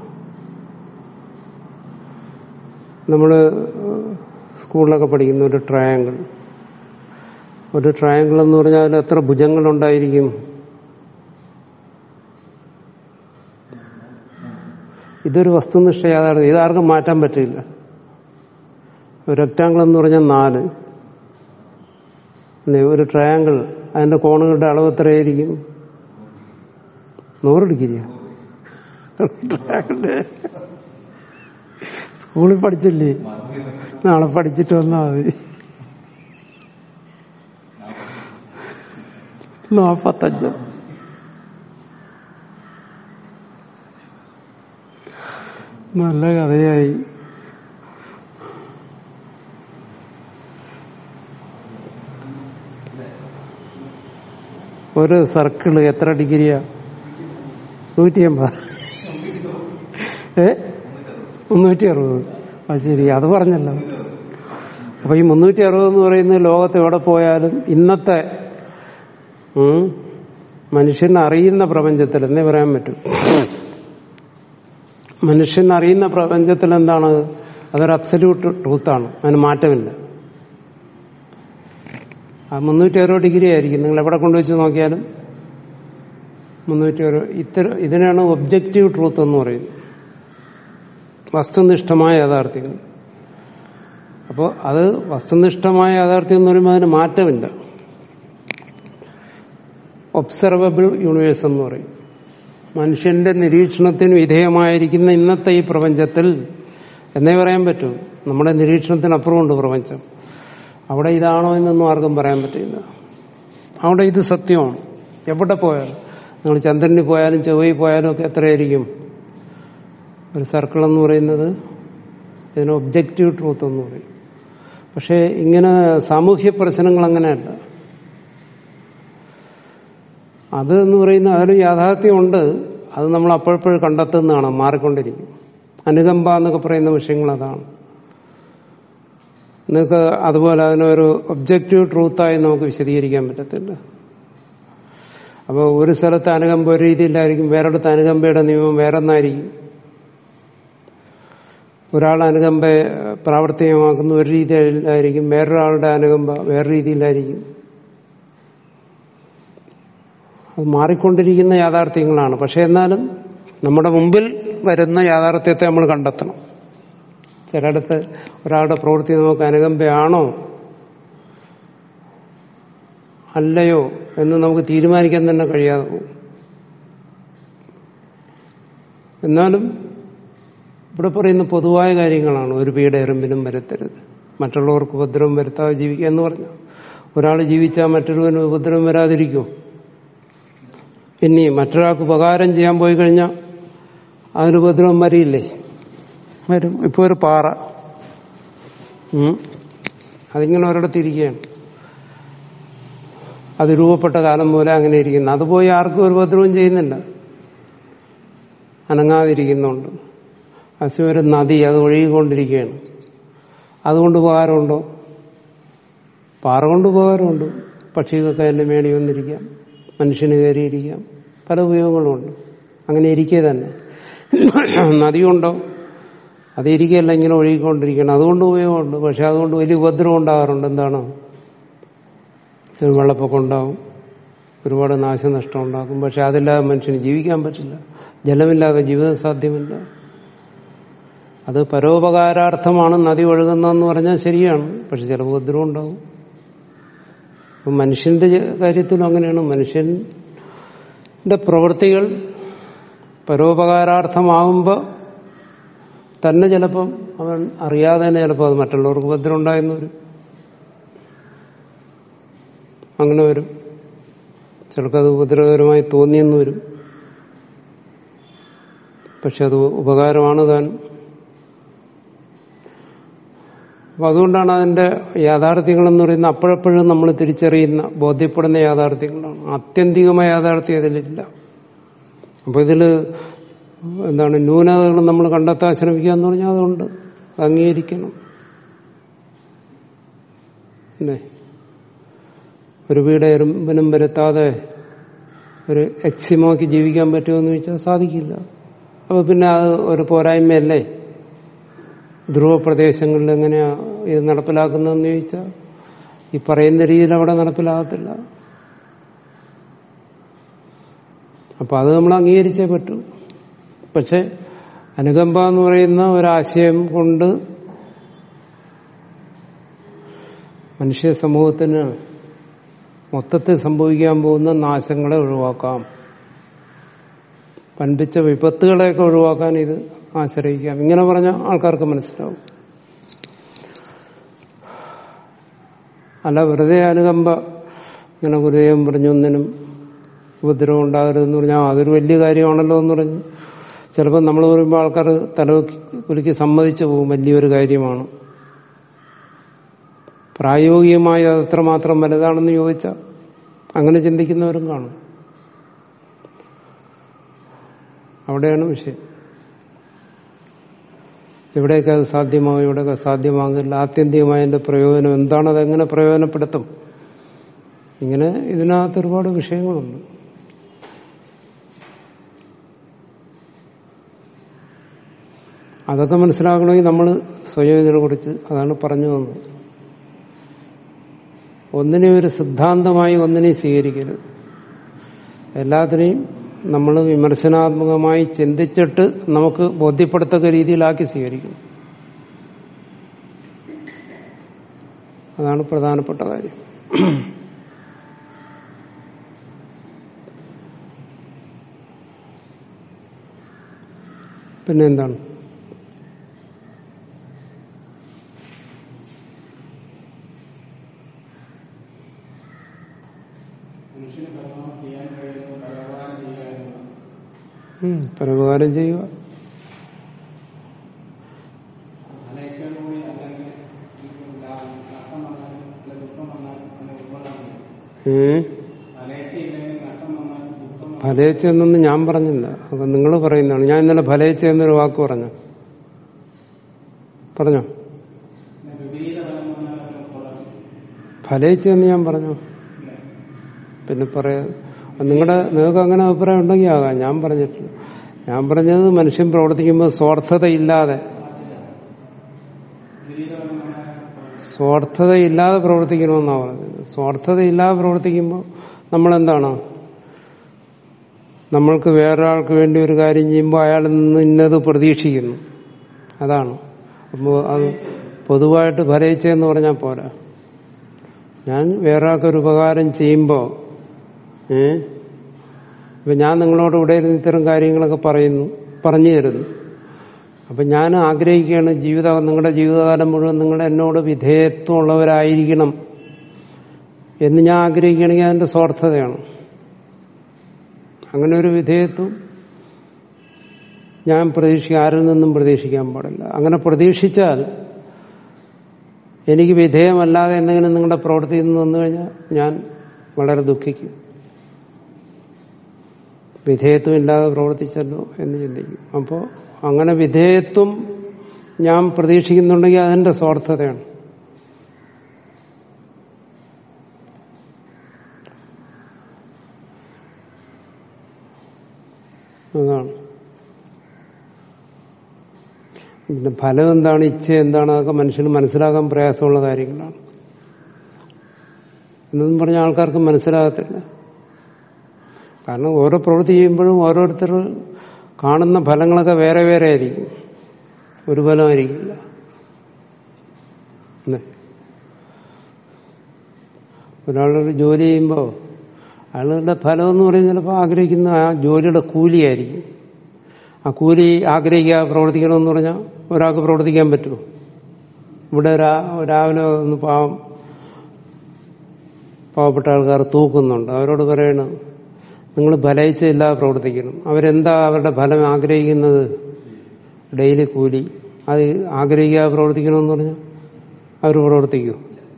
നമ്മൾ സ്കൂളിലൊക്കെ പഠിക്കുന്ന ഒരു ട്രയാങ്കിൾ ഒരു ട്രയാങ്കിൾ എന്ന് പറഞ്ഞാൽ അതിൽ എത്ര ഭുജങ്ങളുണ്ടായിരിക്കും ഇതൊരു വസ്തുനിഷ്ഠ യാഥാർത്ഥ്യം ഇതാർക്കും മാറ്റാൻ പറ്റില്ല ഒരു റെക്റ്റാങ്കിൾ എന്ന് പറഞ്ഞാൽ നാല് അല്ലേ ഒരു ട്രയാങ്കിൾ അതിന്റെ കോണുകളുടെ അളവ് എത്രയായിരിക്കും നൂറ് ഡിഗ്രിയാ ട്രയാങ്കിളിന്റെ സ്കൂളിൽ പഠിച്ചില്ലേ നാളെ പഠിച്ചിട്ട് വന്നാൽ മതി നാപ്പത്തഞ്ച് നല്ല കഥയായി ഒരു സർക്കിള് എത്ര ഡിഗ്രിയാ നൂറ്റി അമ്പത് ഏ മുന്നൂറ്റി അറുപത് അത് ശരി അത് പറഞ്ഞല്ലോ അപ്പൊ ഈ മുന്നൂറ്റി അറുപത് എന്ന് പറയുന്നത് ലോകത്ത് എവിടെ പോയാലും ഇന്നത്തെ ഉം, മനുഷ്യൻ അറിയുന്ന പ്രപഞ്ചത്തിൽ എന്നേ പറയാൻ പറ്റും മനുഷ്യൻ അറിയുന്ന പ്രപഞ്ചത്തിൽ എന്താണ് അതൊരു അബ്സല്യൂട്ട് ട്രൂത്താണ് അതിന് മാറ്റമില്ല ആ മുന്നൂറ്റി അറുപത് ഡിഗ്രി ആയിരിക്കും നിങ്ങൾ എവിടെ കൊണ്ടുവച്ച് നോക്കിയാലും മുന്നൂറ്റി അറുപത് ഇത്തരം ഇതിനാണ് ഒബ്ജക്റ്റീവ് ട്രൂത്ത് എന്ന് പറയുന്നത് വസ്തുനിഷ്ഠമായ യാഥാർത്ഥ്യങ്ങൾ അപ്പോൾ അത് വസ്തുനിഷ്ഠമായ യാഥാർത്ഥ്യം എന്ന് പറയുമ്പോൾ അതിന് മാറ്റമില്ല ഒബ്സർവബിൾ യൂണിവേഴ്സ് എന്ന് പറയും മനുഷ്യന്റെ നിരീക്ഷണത്തിന് വിധേയമായിരിക്കുന്ന ഇന്നത്തെ ഈ പ്രപഞ്ചത്തിൽ എന്നേ പറയാൻ പറ്റൂ നമ്മുടെ നിരീക്ഷണത്തിനപ്പുറമുണ്ട് പ്രപഞ്ചം അവിടെ ഇതാണോ എന്നൊന്നും ആർക്കും പറയാൻ പറ്റില്ല അവിടെ ഇത് സത്യമാണ് എവിടെ പോയാലും നിങ്ങൾ ചന്ദ്രനിൽ പോയാലും ചൊവ്വയിൽ പോയാലും ഒക്കെ എത്രയായിരിക്കും ഒരു സർക്കിൾ എന്ന് പറയുന്നത് ഇതിന് ഒബ്ജക്റ്റീവ് ട്രൂത്ത് എന്ന് പറയും പക്ഷേ ഇങ്ങനെ സാമൂഹ്യ പ്രശ്നങ്ങൾ അങ്ങനെയല്ല അത് എന്ന് പറയുന്ന അതിന് യാഥാർത്ഥ്യമുണ്ട് അത് നമ്മൾ അപ്പോഴപ്പോഴും കണ്ടെത്തുന്നതാണ് മാറിക്കൊണ്ടിരിക്കും അനുകമ്പ എന്നൊക്കെ പറയുന്ന വിഷയങ്ങൾ അതാണ് നിങ്ങൾക്ക് അതുപോലെ അതിനൊരു ഒബ്ജക്റ്റീവ് ട്രൂത്തായി നമുക്ക് വിശദീകരിക്കാൻ പറ്റത്തില്ല അപ്പോൾ ഒരു സ്ഥലത്ത് അനുകമ്പ ഒരു രീതിയിലായിരിക്കും വേറൊരിടത്ത് അനുകമ്പയുടെ നിയമം വേറൊന്നായിരിക്കും ഒരാൾ അനുകമ്പ പ്രാവർത്തികമാക്കുന്ന ഒരു രീതിയിലായിരിക്കും വേറൊരാളുടെ അനുകമ്പ വേറെ രീതിയിലായിരിക്കും അത് മാറിക്കൊണ്ടിരിക്കുന്ന യാഥാർത്ഥ്യങ്ങളാണ് പക്ഷെ എന്നാലും നമ്മുടെ മുമ്പിൽ വരുന്ന യാഥാർത്ഥ്യത്തെ നമ്മൾ കണ്ടെത്തണം ചിലയിടത്ത് ഒരാളുടെ പ്രവൃത്തി നമുക്ക് അനുകമ്പയാണോ അല്ലയോ എന്ന് നമുക്ക് തീരുമാനിക്കാൻ തന്നെ കഴിയാതെ പോകും എന്നാലും ഇവിടെ പറയുന്ന പൊതുവായ കാര്യങ്ങളാണ് ഒരു പീഡ എറുമ്പിനും വരുത്തരുത് മറ്റുള്ളവർക്ക് ഉപദ്രവം വരുത്താതെ ജീവിക്കുക എന്ന് പറഞ്ഞു ഒരാൾ ജീവിച്ചാൽ മറ്റൊരുവന് ഉപദ്രവം വരാതിരിക്കുമോ ഇനി മറ്റൊരാൾക്ക് ഉപകാരം ചെയ്യാൻ പോയി കഴിഞ്ഞാൽ അതിന് ഉപദ്രവം വരിയില്ലേ വരും ഇപ്പൊ ഒരു പാറ ഉം. അതിങ്ങനെ ഒരിടത്ത് ഇരിക്കുകയാണ് അത് രൂപപ്പെട്ട കാലം പോലെ അങ്ങനെ ഇരിക്കുന്നു അത് പോയി ആർക്കും ഒരു ഉപദ്രവം ചെയ്യുന്നില്ല അനങ്ങാതിരിക്കുന്നുണ്ട് അസി ഒരു നദി അത് ഒഴുകിക്കൊണ്ടിരിക്കുകയാണ് അതുകൊണ്ട് ഉപകാരമുണ്ടോ പാറ കൊണ്ട് ഉപകാരമുണ്ട് പക്ഷികൾക്ക് അതിന്റെ മേടി വന്നിരിക്കാം മനുഷ്യന് കയറിയിരിക്കാം പല ഉപയോഗങ്ങളുമുണ്ട് അങ്ങനെ ഇരിക്കുക തന്നെ നദി കൊണ്ടോ അത് ഇരിക്കുകയല്ല ഇങ്ങനെ ഒഴുകിക്കൊണ്ടിരിക്കണം അതുകൊണ്ട് ഉപയോഗമുണ്ട് പക്ഷെ അതുകൊണ്ട് വലിയ ഉപദ്രവം ഉണ്ടാകാറുണ്ട് എന്താണ് ചില വെള്ളപ്പൊക്കം ഉണ്ടാവും ഒരുപാട് നാശനഷ്ടം ഉണ്ടാക്കും പക്ഷെ അതില്ലാതെ മനുഷ്യന് ജീവിക്കാൻ പറ്റില്ല ജലമില്ലാതെ ജീവിതം സാധ്യമല്ല അത് പരോപകാരാർത്ഥമാണ് നദി ഒഴുകുന്നതെന്ന് പറഞ്ഞാൽ ശരിയാണ് പക്ഷെ ചില ഉപദ്രവം ഉണ്ടാവും അപ്പം മനുഷ്യന്റെ കാര്യത്തിലും അങ്ങനെയാണ് മനുഷ്യന്റെ പ്രവൃത്തികൾ പരോപകാരാർത്ഥമാകുമ്പോൾ തന്നെ ചിലപ്പം അവൻ അറിയാതെ തന്നെ ചിലപ്പോൾ അത് മറ്റുള്ളവർക്ക് ഉപദ്രവം ഉണ്ടായെന്ന് വരും അങ്ങനെ വരും ചിലർക്കത് ഉപദ്രവകരമായി തോന്നിയെന്ന് വരും പക്ഷെ അത് ഉപകാരമാണ് താൻ അപ്പൊ അതുകൊണ്ടാണ് അതിന്റെ യാഥാർത്ഥ്യങ്ങളെന്ന് പറയുന്നത് അപ്പോഴപ്പോഴും നമ്മൾ തിരിച്ചറിയുന്ന ബോധ്യപ്പെടുന്ന യാഥാർത്ഥ്യങ്ങളാണ് ആത്യന്തികമായ യാഥാർത്ഥ്യം ഇതിലില്ല അപ്പൊ ഇതില് എന്താണ് ന്യൂനതകൾ നമ്മൾ കണ്ടെത്താൻ ശ്രമിക്കുക എന്ന് പറഞ്ഞാൽ അതുകൊണ്ട് അംഗീകരിക്കണം അല്ലേ ഒരു വീട് എറുമ്പിനും വരുത്താതെ ഒരു എക്സിമാക്കി ജീവിക്കാൻ പറ്റുമെന്ന് ചോദിച്ചാൽ സാധിക്കില്ല അപ്പൊ പിന്നെ അത് ഒരു പോരായ്മയല്ലേ ധ്രുവ പ്രദേശങ്ങളിൽ എങ്ങനെയാ ഇത് നടപ്പിലാക്കുന്നതെന്ന് ചോദിച്ചാൽ ഈ പറയുന്ന രീതിയിൽ അവിടെ നടപ്പിലാകത്തില്ല അപ്പൊ അത് നമ്മൾ അംഗീകരിച്ചേ പറ്റൂ പക്ഷെ അനുകമ്പ എന്ന് പറയുന്ന ഒരാശയം കൊണ്ട് മനുഷ്യ സമൂഹത്തിന് മൊത്തത്തിൽ സംഭവിക്കാൻ പോകുന്ന നാശങ്ങളെ ഒഴിവാക്കാം പൻപിച്ച വിപത്തുകളെയൊക്കെ ഒഴിവാക്കാൻ ഇത് ആശ്രയിക്കാം ഇങ്ങനെ പറഞ്ഞ ആൾക്കാർക്ക് മനസ്സിലാവും അല്ല വെറുതെ അനുകമ്പ ഇങ്ങനെ ഗുരുദേവൻ പറഞ്ഞൊന്നിനും ഉപദ്രവം ഉണ്ടാകരുതെന്ന് പറഞ്ഞാൽ അതൊരു വലിയ കാര്യമാണല്ലോ എന്ന് പറഞ്ഞ് ചിലപ്പോൾ നമ്മൾ പറയുമ്പോൾ ആൾക്കാർ തല കുലുക്കി സമ്മതിച്ചു പോകും വലിയൊരു കാര്യമാണ് പ്രായോഗികമായി അത് എത്രമാത്രം വലുതാണെന്ന് ചോദിച്ചാൽ അങ്ങനെ ചിന്തിക്കുന്നവരും കാണും അവിടെയാണ് വിഷയം എവിടെയൊക്കെ അത് സാധ്യമാകും എവിടെയൊക്കെ സാധ്യമാകില്ല ആത്യന്തികമായ അതിന്റെ പ്രയോജനം എന്താണ് അതെങ്ങനെ പ്രയോജനപ്പെടുത്തും ഇങ്ങനെ ഇതിനകത്ത് ഒരുപാട് വിഷയങ്ങളുണ്ട് അതൊക്കെ മനസ്സിലാക്കണമെങ്കിൽ നമ്മൾ സ്വയം ഇതിനെക്കുറിച്ച് അതാണ് പറഞ്ഞു തന്നത് ഒന്നിനെ ഒരു സിദ്ധാന്തമായി ഒന്നിനെ സ്വീകരിക്കരുത് എല്ലാത്തിനെയും നമ്മൾ വിമർശനാത്മകമായി ചിന്തിച്ചിട്ട് നമുക്ക് ബോധ്യപ്പെടുത്തക്ക രീതിയിലാക്കി സ്വീകരിക്കും അതാണ് പ്രധാനപ്പെട്ട കാര്യം പിന്നെ എന്താണ് ഉം, പരോപകാരം ചെയ്യുക ഏ ഫലേച്ച എന്നൊന്നും ഞാൻ പറഞ്ഞില്ല അത് നിങ്ങൾ പറയുന്നതാണ് ഞാൻ ഇന്നലെ ഫലേച്ച എന്നൊരു വാക്ക് പറഞ്ഞു പറഞ്ഞോ ഫലേച്ച എന്ന് ഞാൻ പറഞ്ഞു പിന്നെ പറയാ നിങ്ങളുടെ നിങ്ങൾക്ക് അങ്ങനെ അഭിപ്രായം ഉണ്ടെങ്കിൽ ആകാം ഞാൻ പറഞ്ഞിട്ടില്ല ഞാൻ പറഞ്ഞത് മനുഷ്യൻ പ്രവർത്തിക്കുമ്പോൾ സ്വാർത്ഥതയില്ലാതെ സ്വാർത്ഥതയില്ലാതെ പ്രവർത്തിക്കണമെന്നാണ് പറഞ്ഞത് സ്വാർത്ഥതയില്ലാതെ പ്രവർത്തിക്കുമ്പോൾ നമ്മളെന്താണ് നമ്മൾക്ക് വേറൊരാൾക്ക് വേണ്ടി ഒരു കാര്യം ചെയ്യുമ്പോൾ അയാളിൽ നിന്ന് ഇന്നത് പ്രതീക്ഷിക്കുന്നു അതാണ് അപ്പോൾ അത് പൊതുവായിട്ട് ഫലയിച്ചെന്ന് പറഞ്ഞാൽ പോരാ ഞാൻ വേറൊരാൾക്കൊരു ഉപകാരം ചെയ്യുമ്പോൾ ഏ ഇപ്പൊ ഞാൻ നിങ്ങളോട് ഇവിടെ ഇരുന്ന് ഇത്തരം കാര്യങ്ങളൊക്കെ പറയുന്നു പറഞ്ഞു തരുന്നു അപ്പൊ ഞാൻ ആഗ്രഹിക്കുകയാണ് ജീവിതം നിങ്ങളുടെ ജീവിതകാലം മുഴുവൻ നിങ്ങൾ എന്നോട് വിധേയത്വമുള്ളവരായിരിക്കണം എന്ന് ഞാൻ ആഗ്രഹിക്കുകയാണെങ്കിൽ അതിന്റെ സ്വാർത്ഥതയാണ് അങ്ങനെ ഒരു വിധേയത്വം ഞാൻ പ്രതീക്ഷിക്കുക ആരിൽ നിന്നും പ്രതീക്ഷിക്കാൻ പാടില്ല അങ്ങനെ പ്രതീക്ഷിച്ചാൽ എനിക്ക് വിധേയമല്ലാതെ എന്തെങ്കിലും നിങ്ങളുടെ പ്രവൃത്തിയിൽ നിന്ന് വന്നു കഴിഞ്ഞാൽ ഞാൻ വളരെ ദുഃഖിക്കും വിധേയത്വം ഇല്ലാതെ പ്രവർത്തിച്ചല്ലോ എന്ന് ചിന്തിക്കും അപ്പോൾ അങ്ങനെ വിധേയത്വം ഞാൻ പ്രതീക്ഷിക്കുന്നുണ്ടെങ്കിൽ അതിന്റെ സ്വാർത്ഥതയാണ് അതാണ് പിന്നെ ഫലം എന്താണ് ഇച്ഛ എന്താണ് അതൊക്കെ മനുഷ്യന് മനസ്സിലാക്കാൻ പ്രയാസമുള്ള കാര്യങ്ങളാണ് എന്നൊന്നും പറഞ്ഞ ആൾക്കാർക്ക് മനസ്സിലാകത്തില്ല കാരണം ഓരോ പ്രവൃത്തി ചെയ്യുമ്പോഴും ഓരോരുത്തർ കാണുന്ന ഫലങ്ങളൊക്കെ വേറെ വേറെ ആയിരിക്കും ഒരു ഫലമായിരിക്കില്ല അല്ലേ ഒരാളൊരു ജോലി ചെയ്യുമ്പോൾ അയാളുടെ ഫലം എന്ന് പറയുന്നത് ചിലപ്പോൾ ആഗ്രഹിക്കുന്ന ആ ജോലിയുടെ കൂലിയായിരിക്കും ആ കൂലി ആഗ്രഹിക്കാതെ പ്രവർത്തിക്കണമെന്ന് പറഞ്ഞാൽ ഒരാൾക്ക് പ്രവർത്തിക്കാൻ പറ്റുമോ ഇവിടെ രാ- രാവിലെ ഒന്ന് പാവം പാവപ്പെട്ട ആൾക്കാർ തൂക്കുന്നുണ്ട് അവരോട് പറയണം നിങ്ങൾ ഫലയിച്ചില്ലാതെ പ്രവർത്തിക്കണം അവരെന്താ അവരുടെ ഫലം ആഗ്രഹിക്കുന്നത് ഡെയിലി കൂലി അത് ആഗ്രഹിക്കാതെ പ്രവർത്തിക്കണമെന്ന് പറഞ്ഞാൽ അവർ പ്രവർത്തിക്കൂ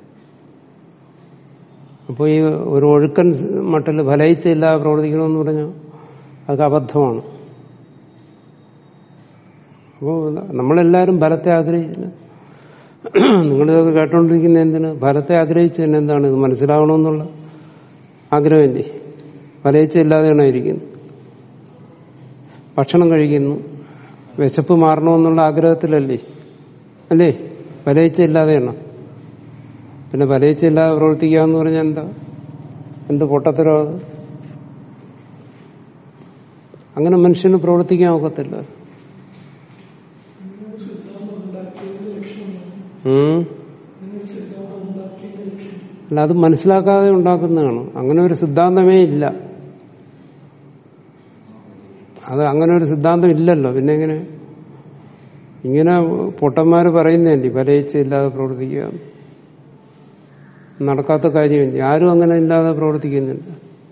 അപ്പോൾ ഈ ഒരു ഒഴുക്കൻ മട്ടിൽ ഫലയിച്ചില്ലാതെ പ്രവർത്തിക്കണമെന്ന് പറഞ്ഞാൽ അതൊക്കെ അബദ്ധമാണ് അപ്പോൾ നമ്മളെല്ലാവരും ഫലത്തെ ആഗ്രഹിച്ചില്ല നിങ്ങളിതൊക്കെ കേട്ടോണ്ടിരിക്കുന്ന എന്തിന് ഫലത്തെ ആഗ്രഹിച്ചു തന്നെ എന്താണ് ഇത് മനസ്സിലാവണമെന്നുള്ള ആഗ്രഹമില്ലേ ഫലയിച്ചില്ലാതെയാണ് ഇരിക്കുന്നത് ഭക്ഷണം കഴിക്കുന്നു വിശപ്പ് മാറണമെന്നുള്ള ആഗ്രഹത്തിലല്ലേ അല്ലേ ഫലയിച്ചില്ലാതെയാണ് പിന്നെ ഫലയിച്ചില്ലാതെ പ്രവർത്തിക്കുക എന്ന് പറഞ്ഞാൽ എന്താ എന്ത് പൊട്ടത്തരോ അത് അങ്ങനെ മനുഷ്യന് പ്രവർത്തിക്കാൻ ഒക്കത്തില്ല ഉം. അല്ല അത് മനസ്സിലാക്കാതെ ഉണ്ടാക്കുന്നതാണ് അങ്ങനെ ഒരു സിദ്ധാന്തമേ ഇല്ല അത് അങ്ങനെ ഒരു സിദ്ധാന്തം ഇല്ലല്ലോ പിന്നെ എങ്ങനെ ഇങ്ങനെ പൊട്ടന്മാര് പറയുന്നതല്ലേ ഫലയിച്ചില്ലാതെ പ്രവർത്തിക്കുക നടക്കാത്ത കാര്യമില്ല ആരും അങ്ങനെ ഇല്ലാതെ പ്രവർത്തിക്കുന്നില്ല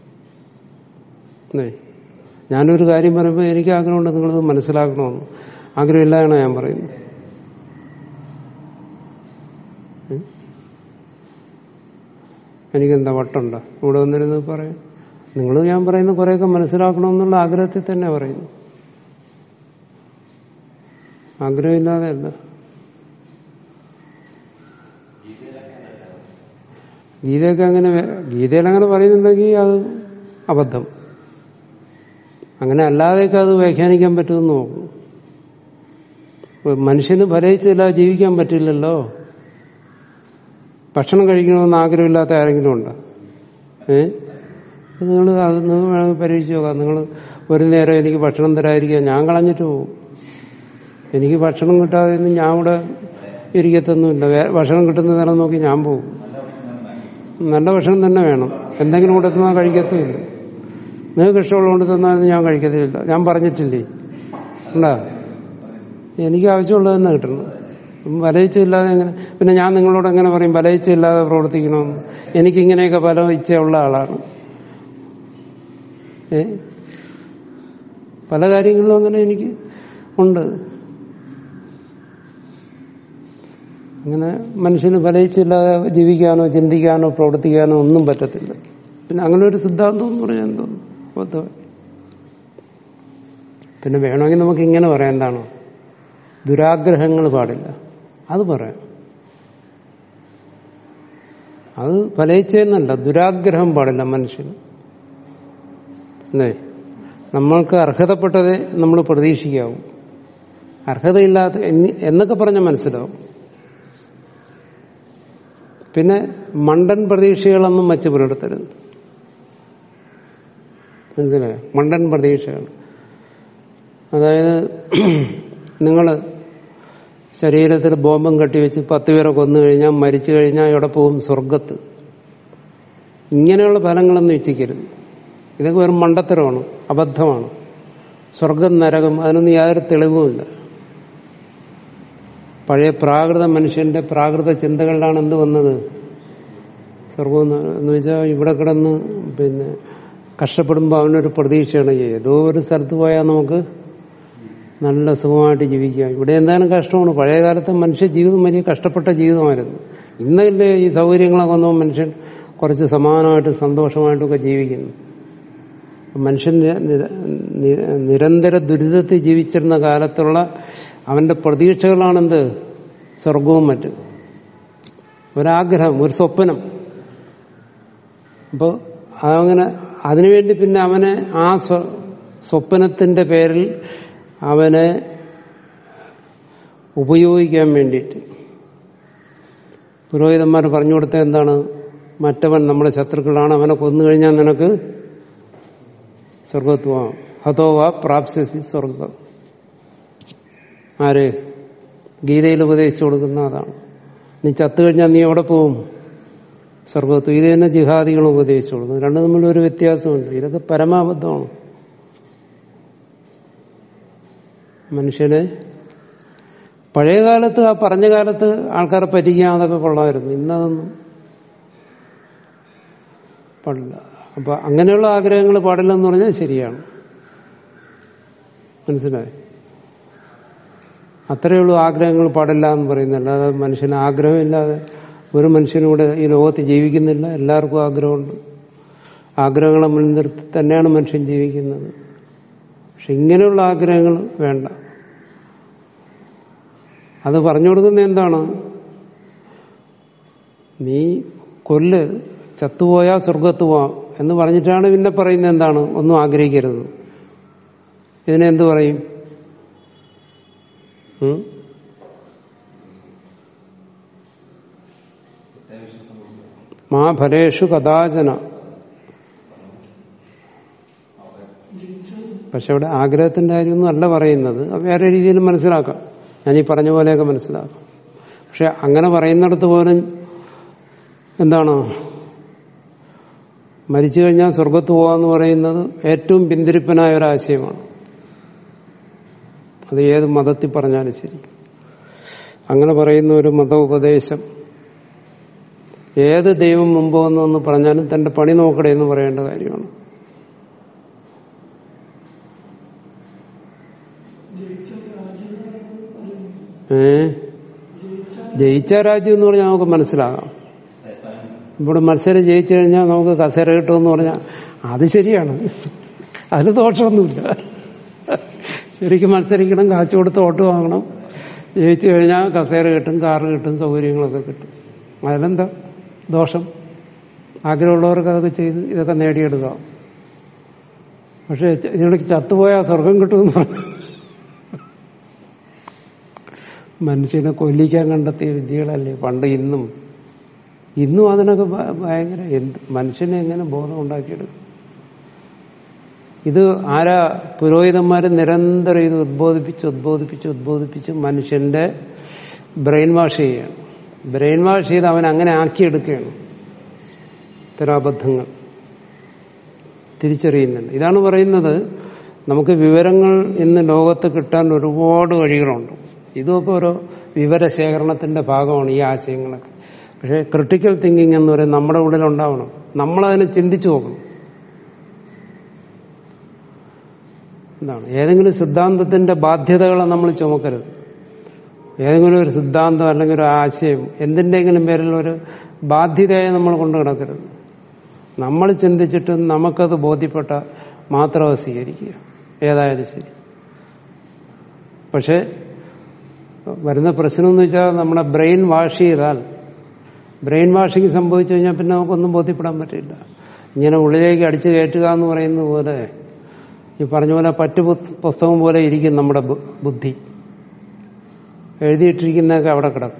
അല്ലേ ഞാനൊരു കാര്യം പറയുമ്പോൾ എനിക്ക് ആഗ്രഹമുണ്ട് നിങ്ങളത് മനസ്സിലാക്കണമെന്ന് ആഗ്രഹമില്ലാതാണ് ഞാൻ പറയുന്നത് ഉം? എനിക്കെന്താ വട്ടുണ്ടോ ഇവിടെ വന്നിരുന്ന് പറയാം നിങ്ങൾ ഞാൻ പറയുന്ന കുറേയൊക്കെ മനസ്സിലാക്കണമെന്നുള്ള ആഗ്രഹത്തിൽ തന്നെ പറയുന്നു ആഗ്രഹമില്ലാതെ അല്ല ഗീതയൊക്കെ അങ്ങനെ വേ- ഗീതയിൽ അങ്ങനെ പറയുന്നുണ്ടെങ്കിൽ അത് അബദ്ധം അങ്ങനെ അല്ലാതെയൊക്കെ അത് വ്യാഖ്യാനിക്കാൻ പറ്റുമെന്ന് നോക്കും ഇപ്പൊ മനുഷ്യന് ഫലയിച്ചില്ലാതെ ജീവിക്കാൻ പറ്റില്ലല്ലോ ഭക്ഷണം കഴിക്കണമെന്ന് ആഗ്രഹമില്ലാത്ത ആരെങ്കിലും ഉണ്ടോ ഏ നിങ്ങൾ അത് നിങ്ങൾ വേണമെങ്കിൽ പരീക്ഷിച്ച് നോക്കാം നിങ്ങൾ ഒരു നേരം എനിക്ക് ഭക്ഷണം തരാതിരിക്കുക ഞാൻ കളഞ്ഞിട്ട് പോകും എനിക്ക് ഭക്ഷണം കിട്ടാതെ ഒന്നും ഞാൻ ഇവിടെ ഇരിക്കത്തൊന്നുമില്ല വേ- ഭക്ഷണം കിട്ടുന്ന നേരം നോക്കി ഞാൻ പോകും നല്ല ഭക്ഷണം തന്നെ വേണം എന്തെങ്കിലും കൂടെ തന്നാൽ കഴിക്കത്തുമില്ല നിങ്ങൾക്ക് ഇഷ്ടമുള്ള കൊണ്ട് തന്നാൽ ഞാൻ കഴിക്കത്തില്ല ഞാൻ പറഞ്ഞിട്ടില്ലേ ഉണ്ടാ എനിക്ക് ആവശ്യമുള്ളത് തന്നെ കിട്ടണം വലയിച്ചില്ലാതെ എങ്ങനെ പിന്നെ ഞാൻ നിങ്ങളോട് എങ്ങനെ പറയും വലയിച്ചില്ലാതെ പ്രവർത്തിക്കണമെന്ന് എനിക്കിങ്ങനെയൊക്കെ പല ഇച്ഛയുള്ള ആളാണ് ഏ പല കാര്യങ്ങളിലും അങ്ങനെ എനിക്ക് ഉണ്ട് അങ്ങനെ മനുഷ്യന് ഫലയിച്ചില്ലാതെ ജീവിക്കാനോ ചിന്തിക്കാനോ പ്രവർത്തിക്കാനോ ഒന്നും പറ്റത്തില്ല പിന്നെ അങ്ങനെ ഒരു സിദ്ധാന്തം എന്ന് പറഞ്ഞാൽ എന്തോന്നു അബദ്ധമായി. പിന്നെ വേണമെങ്കിൽ നമുക്ക് ഇങ്ങനെ പറയാം എന്താണ് ദുരാഗ്രഹങ്ങൾ പാടില്ല അത് പറയാം അത് ഫലയിച്ചെന്നല്ല ദുരാഗ്രഹം പാടില്ല മനുഷ്യന് അല്ലേ നമ്മൾക്ക് അർഹതപ്പെട്ടതേ നമ്മൾ പ്രതീക്ഷിക്കാവൂ അർഹതയില്ലാത്ത എന്നി- എന്നൊക്കെ പറഞ്ഞാൽ മനസ്സിലാവും പിന്നെ മണ്ടൻ പ്രതീക്ഷകളൊന്നും വച്ച് പുലർത്തരുത് മനസ്സിലായോ മണ്ടൻ പ്രതീക്ഷകൾ അതായത് നിങ്ങൾ ശരീരത്തിൽ ബോംബും കെട്ടിവെച്ച് പത്ത് പേരെ കൊന്നു കഴിഞ്ഞാൽ മരിച്ചു കഴിഞ്ഞാൽ എവിടെ പോകും സ്വർഗത്ത് ഇങ്ങനെയുള്ള ഫലങ്ങളൊന്നും ഇച്ഛിക്കരുത് ഇതൊക്കെ വെറും മണ്ടത്തരമാണ് അബദ്ധമാണ് സ്വർഗം നരകം അതിനൊന്നും യാതൊരു തെളിവുമില്ല പഴയ പ്രാകൃത മനുഷ്യന്റെ പ്രാകൃത ചിന്തകളിലാണ് എന്ത് വന്നത് സ്വർഗം എന്ന് എന്ന് വെച്ചാൽ ഇവിടെ കിടന്ന് പിന്നെ കഷ്ടപ്പെടുമ്പോൾ അവനൊരു പ്രതീക്ഷയാണ് ഏതോ ഒരു സ്ഥലത്ത് പോയാൽ നമുക്ക് നല്ല സുഖമായിട്ട് ജീവിക്കാം ഇവിടെ എന്തായാലും കഷ്ടമാണ് പഴയ കാലത്തെ മനുഷ്യ ജീവിതം വലിയ കഷ്ടപ്പെട്ട ജീവിതമായിരുന്നു ഇന്നല്ലേ ഈ സൗകര്യങ്ങളൊക്കെ വന്നപ്പോൾ മനുഷ്യൻ കുറച്ച് സമാനമായിട്ട് സന്തോഷമായിട്ടൊക്കെ ജീവിക്കുന്നു മനുഷ്യൻ നിര- നിര- നിര- നിരന്തര ദുരിതത്തിൽ ജീവിച്ചിരുന്ന കാലത്തുള്ള അവന്റെ പ്രതീക്ഷകളാണെന്ത് സ്വർഗവും മറ്റും ഒരാഗ്രഹം ഒരു സ്വപ്നം അപ്പോൾ അതങ്ങനെ അതിനുവേണ്ടി പിന്നെ അവനെ ആ സ്വ- സ്വപ്നത്തിന്റെ പേരിൽ അവനെ ഉപയോഗിക്കാൻ വേണ്ടിയിട്ട് പുരോഹിതന്മാർ പറഞ്ഞു കൊടുത്ത എന്താണ് മറ്റവൻ നമ്മുടെ ശത്രുക്കളാണ് അവനെ കൊന്നു കഴിഞ്ഞാൽ നിനക്ക് സ്വർഗത്വം ഹതോവ പ്രാപ്സ്യസി സ്വർഗം ആര് ഗീതയിൽ ഉപദേശിച്ചു കൊടുക്കുന്ന അതാണ് നീ ചത്തു കഴിഞ്ഞാൽ നീ എവിടെ പോവും സ്വർഗത്വം ഇത് തന്നെ ജിഹാദികൾ ഉപദേശിച്ചു കൊടുക്കുന്നു രണ്ടും തമ്മിൽ ഒരു വ്യത്യാസമുണ്ട് ഇതൊക്കെ പരമാബദ്ധമാണ് മനുഷ്യനെ പഴയ കാലത്ത് ആ പറഞ്ഞ കാലത്ത് ആൾക്കാരെ പറ്റിക്കാൻ അതൊക്കെ കൊള്ളാമായിരുന്നു ഇന്നതൊന്നും പാടില്ല അപ്പൊ അങ്ങനെയുള്ള ആഗ്രഹങ്ങൾ പാടില്ലെന്ന് പറഞ്ഞാൽ ശരിയാണ് മനസ്സിലായി അത്രയുള്ളൂ ആഗ്രഹങ്ങൾ പാടില്ല എന്ന് പറയുന്നില്ല അല്ലാതെ മനുഷ്യന് ആഗ്രഹമില്ലാതെ ഒരു മനുഷ്യനും കൂടെ ഈ ലോകത്ത് ജീവിക്കുന്നില്ല എല്ലാവർക്കും ആഗ്രഹമുണ്ട് ആഗ്രഹങ്ങളെ മുൻനിർത്തി തന്നെയാണ് മനുഷ്യൻ ജീവിക്കുന്നത് പക്ഷെ ഇങ്ങനെയുള്ള ആഗ്രഹങ്ങൾ വേണ്ട അത് പറഞ്ഞു കൊടുക്കുന്ന എന്താണ് നീ കൊല്ല് ചത്തുപോയാൽ സ്വർഗത്ത് പോവാം എന്ന് പറഞ്ഞിട്ടാണ് പിന്നെ പറയുന്നത് എന്താണ് ഒന്നും ആഗ്രഹിക്കരുത് ഇതിനെന്ത് പറയും ഉം? മാ ഫലേഷു കഥാചന പക്ഷെ ഇവിടെ ആഗ്രഹത്തിന്റെ കാര്യമൊന്നും അല്ല പറയുന്നത് അത് വേറെ രീതിയിൽ മനസ്സിലാക്കാം ഞാൻ ഈ പറഞ്ഞ പോലെയൊക്കെ മനസ്സിലാക്കാം പക്ഷെ അങ്ങനെ പറയുന്നിടത്ത് പോലും എന്താണ് മരിച്ചു കഴിഞ്ഞാൽ സ്വർഗത്ത് പോകാന്ന് പറയുന്നത് ഏറ്റവും പിന്തിരിപ്പനായ ഒരു ആശയമാണ് അത് ഏത് മതത്തിൽ പറഞ്ഞാലും ശരി അങ്ങനെ പറയുന്ന ഒരു മതോപദേശം ഏത് ദൈവം മുമ്പ് വന്നെന്ന് പറഞ്ഞാലും തന്റെ പണി നോക്കടേ എന്ന് പറയേണ്ട കാര്യമാണ് ഏ ജയിച്ച രാജ്യം എന്ന് പറഞ്ഞാൽ നമുക്ക് മനസ്സിലാകാം ഇവിടെ മത്സരം ജയിച്ചു കഴിഞ്ഞാൽ നമുക്ക് കസേര കിട്ടുമെന്ന് പറഞ്ഞാൽ അത് ശരിയാണ് അതിന് ദോഷമൊന്നുമില്ല ശരിക്കും മത്സരിക്കണം കാശ് കൊടുത്ത് വോട്ട് വാങ്ങണം ജയിച്ചു കഴിഞ്ഞാൽ കസേര കിട്ടും കാറ് കിട്ടും സൗകര്യങ്ങളൊക്കെ കിട്ടും അതിലെന്താ ദോഷം ആഗ്രഹമുള്ളവർക്ക് അതൊക്കെ ചെയ്ത് ഇതൊക്കെ നേടിയെടുക്കാം പക്ഷെ ഇതിനിടയ്ക്ക് ചത്തുപോയാൽ സ്വർഗം കിട്ടുമെന്ന് പറഞ്ഞു മനുഷ്യനെ കൊല്ലിക്കാൻ കണ്ടെത്തിയ വിദ്യകളല്ലേ പണ്ട് ഇന്നും ഇന്നും അതിനൊക്കെ ഭ- ഭയങ്കര എന്ത് മനുഷ്യനെ എങ്ങനെ ബോധം ഉണ്ടാക്കിയെടുക്കും ഇത് ആരാ പുരോഹിതന്മാർ നിരന്തരം ഇത് ഉദ്ബോധിപ്പിച്ച് ഉദ്ബോധിപ്പിച്ച് ഉദ്ബോധിപ്പിച്ച് മനുഷ്യന്റെ ബ്രെയിൻ വാഷ് ചെയ്യുകയാണ് ബ്രെയിൻ വാഷ് ചെയ്ത് അവൻ അങ്ങനെ ആക്കിയെടുക്കുകയാണ് ഇത്തരം അബദ്ധങ്ങൾ തിരിച്ചറിയുന്നുണ്ട് ഇതാണ് പറയുന്നത് നമുക്ക് വിവരങ്ങൾ ഇന്ന് ലോകത്ത് കിട്ടാൻ ഒരുപാട് വഴികളുണ്ട് ഇതൊക്കെ ഓരോ വിവരശേഖരണത്തിന്റെ ഭാഗമാണ് ഈ ആശയങ്ങളൊക്കെ പക്ഷേ ക്രിട്ടിക്കൽ തിങ്കിങ് എന്ന് പറയുന്നത് നമ്മുടെ ഉള്ളിൽ ഉണ്ടാവണം നമ്മളതിനെ ചിന്തിച്ചു നോക്കണം എന്താണ് ഏതെങ്കിലും സിദ്ധാന്തത്തിന്റെ ബാധ്യതകളെ നമ്മൾ ചുമക്കരുത് ഏതെങ്കിലും ഒരു സിദ്ധാന്തം അല്ലെങ്കിൽ ഒരു ആശയം എന്തിൻ്റെങ്കിലും പേരിൽ ഒരു ബാധ്യതയായി നമ്മൾ കൊണ്ടു കിടക്കരുത് നമ്മൾ ചിന്തിച്ചിട്ട് നമുക്കത് ബോധ്യപ്പെട്ട മാത്രം അത് സ്വീകരിക്കുക ഏതായാലും ശരി പക്ഷെ വരുന്ന പ്രശ്നം എന്ന് വെച്ചാൽ നമ്മുടെ ബ്രെയിൻ വാഷ് ചെയ്താൽ ബ്രെയിൻ വാഷിങ് സംഭവിച്ചു കഴിഞ്ഞാൽ പിന്നെ നമുക്കൊന്നും ബോധ്യപ്പെടാൻ പറ്റില്ല ഇങ്ങനെ ഉള്ളിലേക്ക് അടിച്ചു കയറ്റുക എന്ന് പറയുന്നത് പോലെ ഈ പറഞ്ഞ പോലെ പറ്റു പുസ്ത- പുസ്തകം പോലെ ഇരിക്കും നമ്മുടെ ബു- ബുദ്ധി എഴുതിയിട്ടിരിക്കുന്നതൊക്കെ അവിടെ കിടക്കും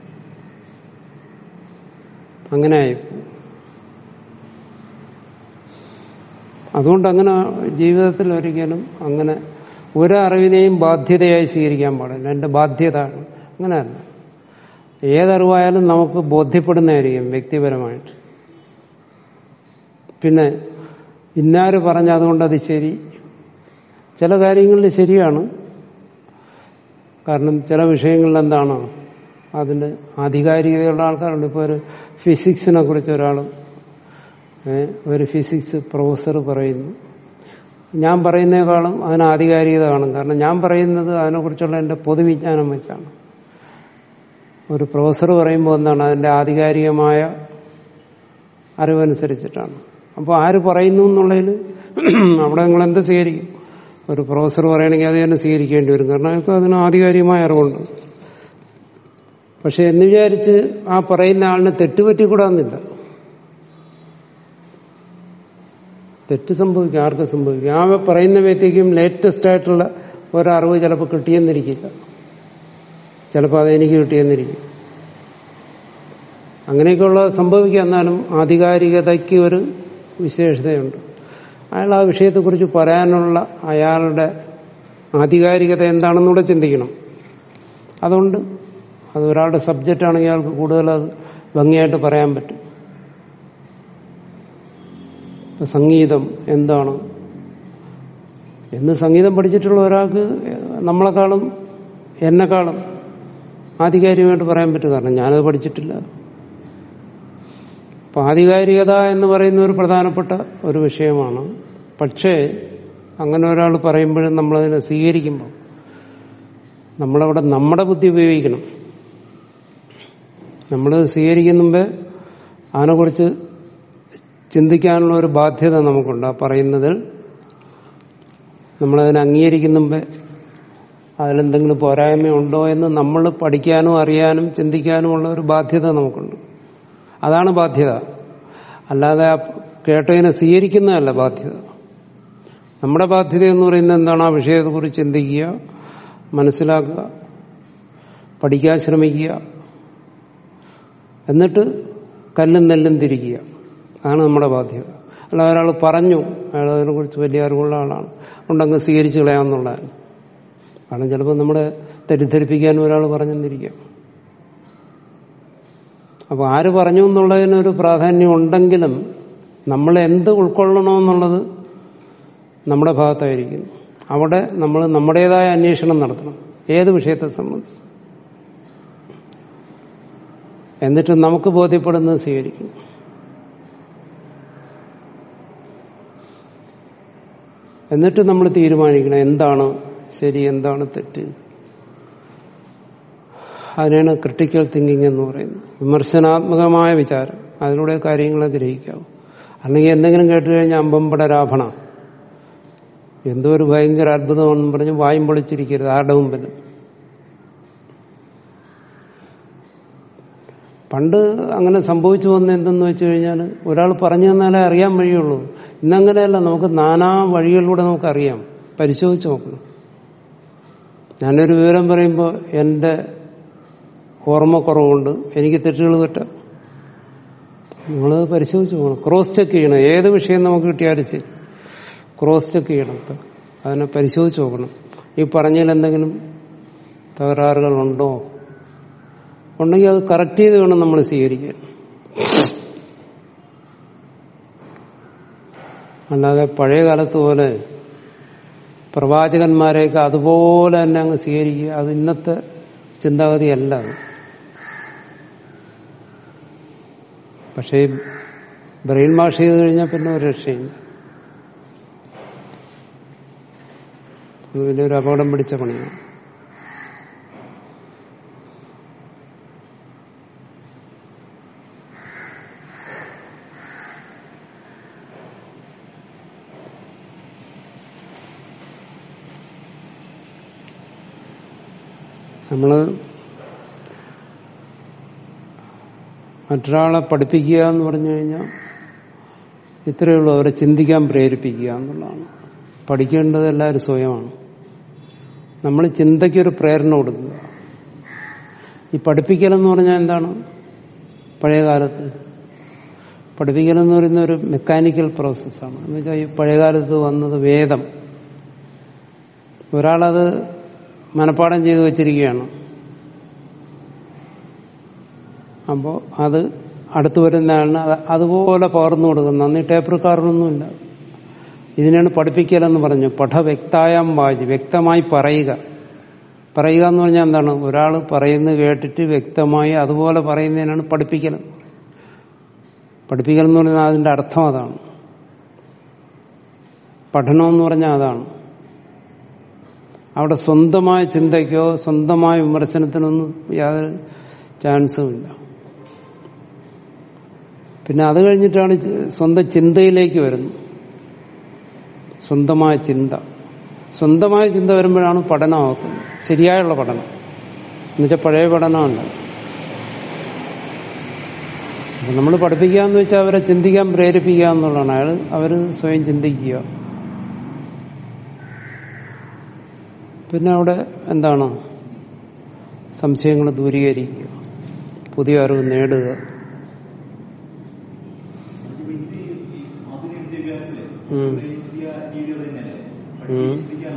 അങ്ങനെ ആയിപ്പോവും. അതുകൊണ്ട് അങ്ങനെ ജീവിതത്തിൽ ഒരിക്കലും അങ്ങനെ ഒരറിവിനെയും ബാധ്യതയായി സ്വീകരിക്കാൻ പാടില്ല എന്റെ ബാധ്യത ആണ് അങ്ങനെയല്ല ഏതറിവായാലും നമുക്ക് ബോധ്യപ്പെടുന്നതായിരിക്കും വ്യക്തിപരമായിട്ട് പിന്നെ ഇന്നാര് പറഞ്ഞ അതുകൊണ്ട് അത് ശരി ചില കാര്യങ്ങളിൽ ശരിയാണ് കാരണം ചില വിഷയങ്ങളിൽ എന്താണ് അതിന് ആധികാരികതയുള്ള ആൾക്കാരുണ്ട് ഇപ്പോൾ ഒരു ഫിസിക്സിനെ കുറിച്ച് ഒരാൾ ഒരു ഫിസിക്സ് പ്രൊഫസർ പറയുന്നു ഞാൻ പറയുന്നതിനേക്കാളും അതിന് ആധികാരികത കാണും കാരണം ഞാൻ പറയുന്നത് അതിനെക്കുറിച്ചുള്ള എൻ്റെ പൊതുവിജ്ഞാനം വെച്ചാണ് ഒരു പ്രൊഫസർ പറയുമ്പോൾ എന്താണ് അതിൻ്റെ ആധികാരികമായ അറിവനുസരിച്ചിട്ടാണ് അപ്പോൾ ആര് പറയുന്നു എന്നുള്ളതിൽ അവിടെ നിങ്ങൾ എന്ത് സ്വീകരിക്കും ഒരു പ്രൊഫസർ പറയണമെങ്കിൽ അത് തന്നെ സ്വീകരിക്കേണ്ടി വരും കാരണം അയാൾക്ക് അതിന് ആധികാരികമായ അറിവുണ്ട് പക്ഷെ എന്ന് വിചാരിച്ച് ആ പറയുന്ന ആളിന് തെറ്റുപറ്റിക്കൂടാന്നില്ല തെറ്റ് സംഭവിക്കും ആർക്ക് സംഭവിക്കും ആ പറയുന്ന വ്യക്തിക്കും ലേറ്റസ്റ്റ് ആയിട്ടുള്ള ഒരറിവ് ചിലപ്പോൾ കിട്ടിയെന്നിരിക്കില്ല ചിലപ്പോൾ അതെനിക്ക് കിട്ടിയെന്നിരിക്കും അങ്ങനെയൊക്കെയുള്ള സംഭവിക്കുക എന്നാലും ആധികാരികതയ്ക്ക് ഒരു വിശേഷതയുണ്ട് അയാൾ ആ വിഷയത്തെക്കുറിച്ച് പറയാനുള്ള അയാളുടെ ആധികാരികത എന്താണെന്നൂടെ ചിന്തിക്കണം അതുകൊണ്ട് അത് ഒരാളുടെ സബ്ജക്റ്റ് ആണെങ്കിൽ അയാൾക്ക് കൂടുതൽ അത് ഭംഗിയായിട്ട് പറയാൻ പറ്റും ഇപ്പൊ സംഗീതം എന്താണ് എന്ന് സംഗീതം പഠിച്ചിട്ടുള്ള ഒരാൾക്ക് നമ്മളെക്കാളും എന്നെക്കാളും ആധികാരികമായിട്ട് പറയാൻ പറ്റും കാരണം ഞാനത് പഠിച്ചിട്ടില്ല അപ്പൊ ആധികാരികത എന്ന് പറയുന്ന ഒരു പ്രധാനപ്പെട്ട ഒരു വിഷയമാണ് പക്ഷേ അങ്ങനെ ഒരാൾ പറയുമ്പോഴും നമ്മളതിനെ സ്വീകരിക്കുമ്പോൾ നമ്മളവിടെ നമ്മുടെ ബുദ്ധി ഉപയോഗിക്കണം നമ്മൾ സ്വീകരിക്കുന്നുമ്പേ അതിനെക്കുറിച്ച് ചിന്തിക്കാനുള്ള ഒരു ബാധ്യത നമുക്കുണ്ട് ആ പറയുന്നതിൽ നമ്മളതിനെ അംഗീകരിക്കുന്നുമ്പേ അതിലെന്തെങ്കിലും പോരായ്മയുണ്ടോ എന്ന് നമ്മൾ പഠിക്കാനും അറിയാനും ചിന്തിക്കാനുമുള്ള ഒരു ബാധ്യത നമുക്കുണ്ട് അതാണ് ബാധ്യത അല്ലാതെ ആ കേട്ടതിനെ സ്വീകരിക്കുന്നതല്ല ബാധ്യത നമ്മുടെ ബാധ്യത എന്ന് പറയുന്നത് എന്താണ് ആ വിഷയത്തെക്കുറിച്ച് ചിന്തിക്കുക മനസ്സിലാക്കുക പഠിക്കാൻ ശ്രമിക്കുക എന്നിട്ട് കല്ലും നെല്ലും തിരിക്കുക അതാണ് നമ്മുടെ ബാധ്യത അല്ല ഒരാൾ പറഞ്ഞു അയാൾ അതിനെക്കുറിച്ച് വലിയ അറിവുള്ള ആളാണ് ഉണ്ടങ്ങ് സ്വീകരിച്ചു കളയാമെന്നുള്ളതാണ് കാരണം ചിലപ്പോൾ നമ്മളെ തെറ്റിദ്ധരിപ്പിക്കാൻ ഒരാൾ പറഞ്ഞെന്നിരിക്കാം അപ്പോൾ ആര് പറഞ്ഞു എന്നുള്ളതിനൊരു പ്രാധാന്യം ഉണ്ടെങ്കിലും നമ്മൾ എന്ത് ഉൾക്കൊള്ളണമെന്നുള്ളത് നമ്മുടെ ഭാഗത്തായിരിക്കുന്നു അവിടെ നമ്മൾ നമ്മുടേതായ അന്വേഷണം നടത്തണം ഏത് വിഷയത്തെ സംബന്ധിച്ച് എന്നിട്ട് നമുക്ക് ബോധ്യപ്പെടുന്നത് സ്വീകരിക്കും എന്നിട്ട് നമ്മൾ തീരുമാനിക്കണം എന്താണ് ശരി എന്താണ് തെറ്റ് അതിനാണ് ക്രിട്ടിക്കൽ തിങ്കിങ് എന്ന് പറയുന്നത് വിമർശനാത്മകമായ വിചാരം അതിലൂടെ കാര്യങ്ങളെ ഗ്രഹിക്കാവും അല്ലെങ്കിൽ എന്തെങ്കിലും കേട്ട് കഴിഞ്ഞാൽ അമ്പമ്പട രാഭണ എന്തോ ഒരു ഭയങ്കര അത്ഭുതമാണെന്ന് പറഞ്ഞ് വായും പൊളിച്ചിരിക്കരുത് ആരുടെ മുമ്പിലും പണ്ട് അങ്ങനെ സംഭവിച്ചു വന്ന എന്തെന്ന് വെച്ച് കഴിഞ്ഞാൽ ഒരാൾ പറഞ്ഞു തന്നാലേ അറിയാൻ വഴിയുള്ളൂ ഇന്നങ്ങനെയല്ല നമുക്ക് നാനാ വഴികളിലൂടെ നമുക്കറിയാം പരിശോധിച്ച് നോക്കണം ഞാനൊരു വിവരം പറയുമ്പോൾ എൻ്റെ ഓർമ്മക്കുറവുണ്ട് എനിക്ക് തെറ്റുകൾ പറ്റാം നിങ്ങൾ പരിശോധിച്ച് പോകണം ക്രോസ് ചെക്ക് ചെയ്യണം ഏത് വിഷയം നമുക്ക് കിട്ടിയാലും ശരി ക്രോസ് ചെക്ക് ചെയ്യണം ഇപ്പം അതിനെ പരിശോധിച്ച് നോക്കണം ഈ പറഞ്ഞതിൽ എന്തെങ്കിലും തകരാറുകളുണ്ടോ ഉണ്ടെങ്കിൽ അത് കറക്റ്റ് ചെയ്ത് വേണം നമ്മൾ സ്വീകരിക്കാൻ അല്ലാതെ പഴയ കാലത്ത് പോലെ പ്രവാചകന്മാരെയൊക്കെ അതുപോലെ തന്നെ അങ്ങ് സ്വീകരിക്കുക അത് ഇന്നത്തെ ചിന്താഗതിയല്ല അത് പക്ഷേ ബ്രെയിൻ വാഷ് ചെയ്ത് കഴിഞ്ഞാൽ പിന്നെ ഒരു രക്ഷയില്ല അത് വലിയൊരു അപകടം പിടിച്ച പണിയാണ് നമ്മള് മറ്റൊരാളെ പഠിപ്പിക്കുക എന്ന് പറഞ്ഞു കഴിഞ്ഞാൽ ഇത്രയേ ഉള്ളൂ അവരെ ചിന്തിക്കാൻ പ്രേരിപ്പിക്കുക എന്നുള്ളതാണ് പഠിക്കേണ്ടത് എല്ലാവരും സ്വയമാണ് നമ്മൾ ചിന്തയ്ക്കൊരു പ്രേരണ കൊടുക്കുക ഈ പഠിപ്പിക്കലെന്ന് പറഞ്ഞാൽ എന്താണ് പഴയ കാലത്ത് പഠിപ്പിക്കലെന്ന് പറയുന്ന ഒരു മെക്കാനിക്കൽ പ്രോസസ്സാണ് എന്ന് വെച്ചാൽ ഈ പഴയകാലത്ത് വന്നത് വേദം ഒരാളത് മനഃപ്പാടം ചെയ്തു വച്ചിരിക്കുകയാണ് അപ്പോൾ അത് അടുത്ത് വരുന്ന ആളിന് അത് അതുപോലെ പകർന്നു കൊടുക്കുന്നു അന്ന് ഈ ടേപ്പ് റെക്കോർഡറൊന്നുമില്ല ഇതിനാണ് പഠിപ്പിക്കലെന്ന് പറഞ്ഞു പഠ വ്യക്തായാം വാചി വ്യക്തമായി പറയുക പറയുക എന്ന് പറഞ്ഞാൽ എന്താണ് ഒരാൾ പറയുന്നത് കേട്ടിട്ട് വ്യക്തമായി അതുപോലെ പറയുന്നതിനാണ് പഠിപ്പിക്കൽ പഠിപ്പിക്കൽ എന്ന് പറഞ്ഞാൽ അതിന്റെ അർത്ഥം അതാണ് പഠനം എന്ന് പറഞ്ഞാൽ അതാണ് അവിടെ സ്വന്തമായ ചിന്തയ്ക്കോ സ്വന്തമായ വിമർശനത്തിനൊന്നും യാതൊരു ചാൻസും ഇല്ല പിന്നെ അത് കഴിഞ്ഞിട്ടാണ് സ്വന്തം ചിന്തയിലേക്ക് വരുന്നത് സ്വന്തമായ ചിന്ത സ്വന്തമായ ചിന്ത വരുമ്പോഴാണ് പഠനമാക്കുന്നത് ശരിയായുള്ള പഠനം എന്നുവെച്ചാൽ പഴയ പഠനമല്ല അപ്പം നമ്മൾ പഠിപ്പിക്കുക എന്ന് വെച്ചാൽ അവരെ ചിന്തിക്കാൻ പ്രേരിപ്പിക്കുക എന്നുള്ളതാണ് അയാൾ അവർ സ്വയം ചിന്തിക്കുക പിന്നെ അവിടെ എന്താണ് സംശയങ്ങൾ ദൂരീകരിക്കുക പുതിയ അറിവ് നേടുക ഉം. ഉം.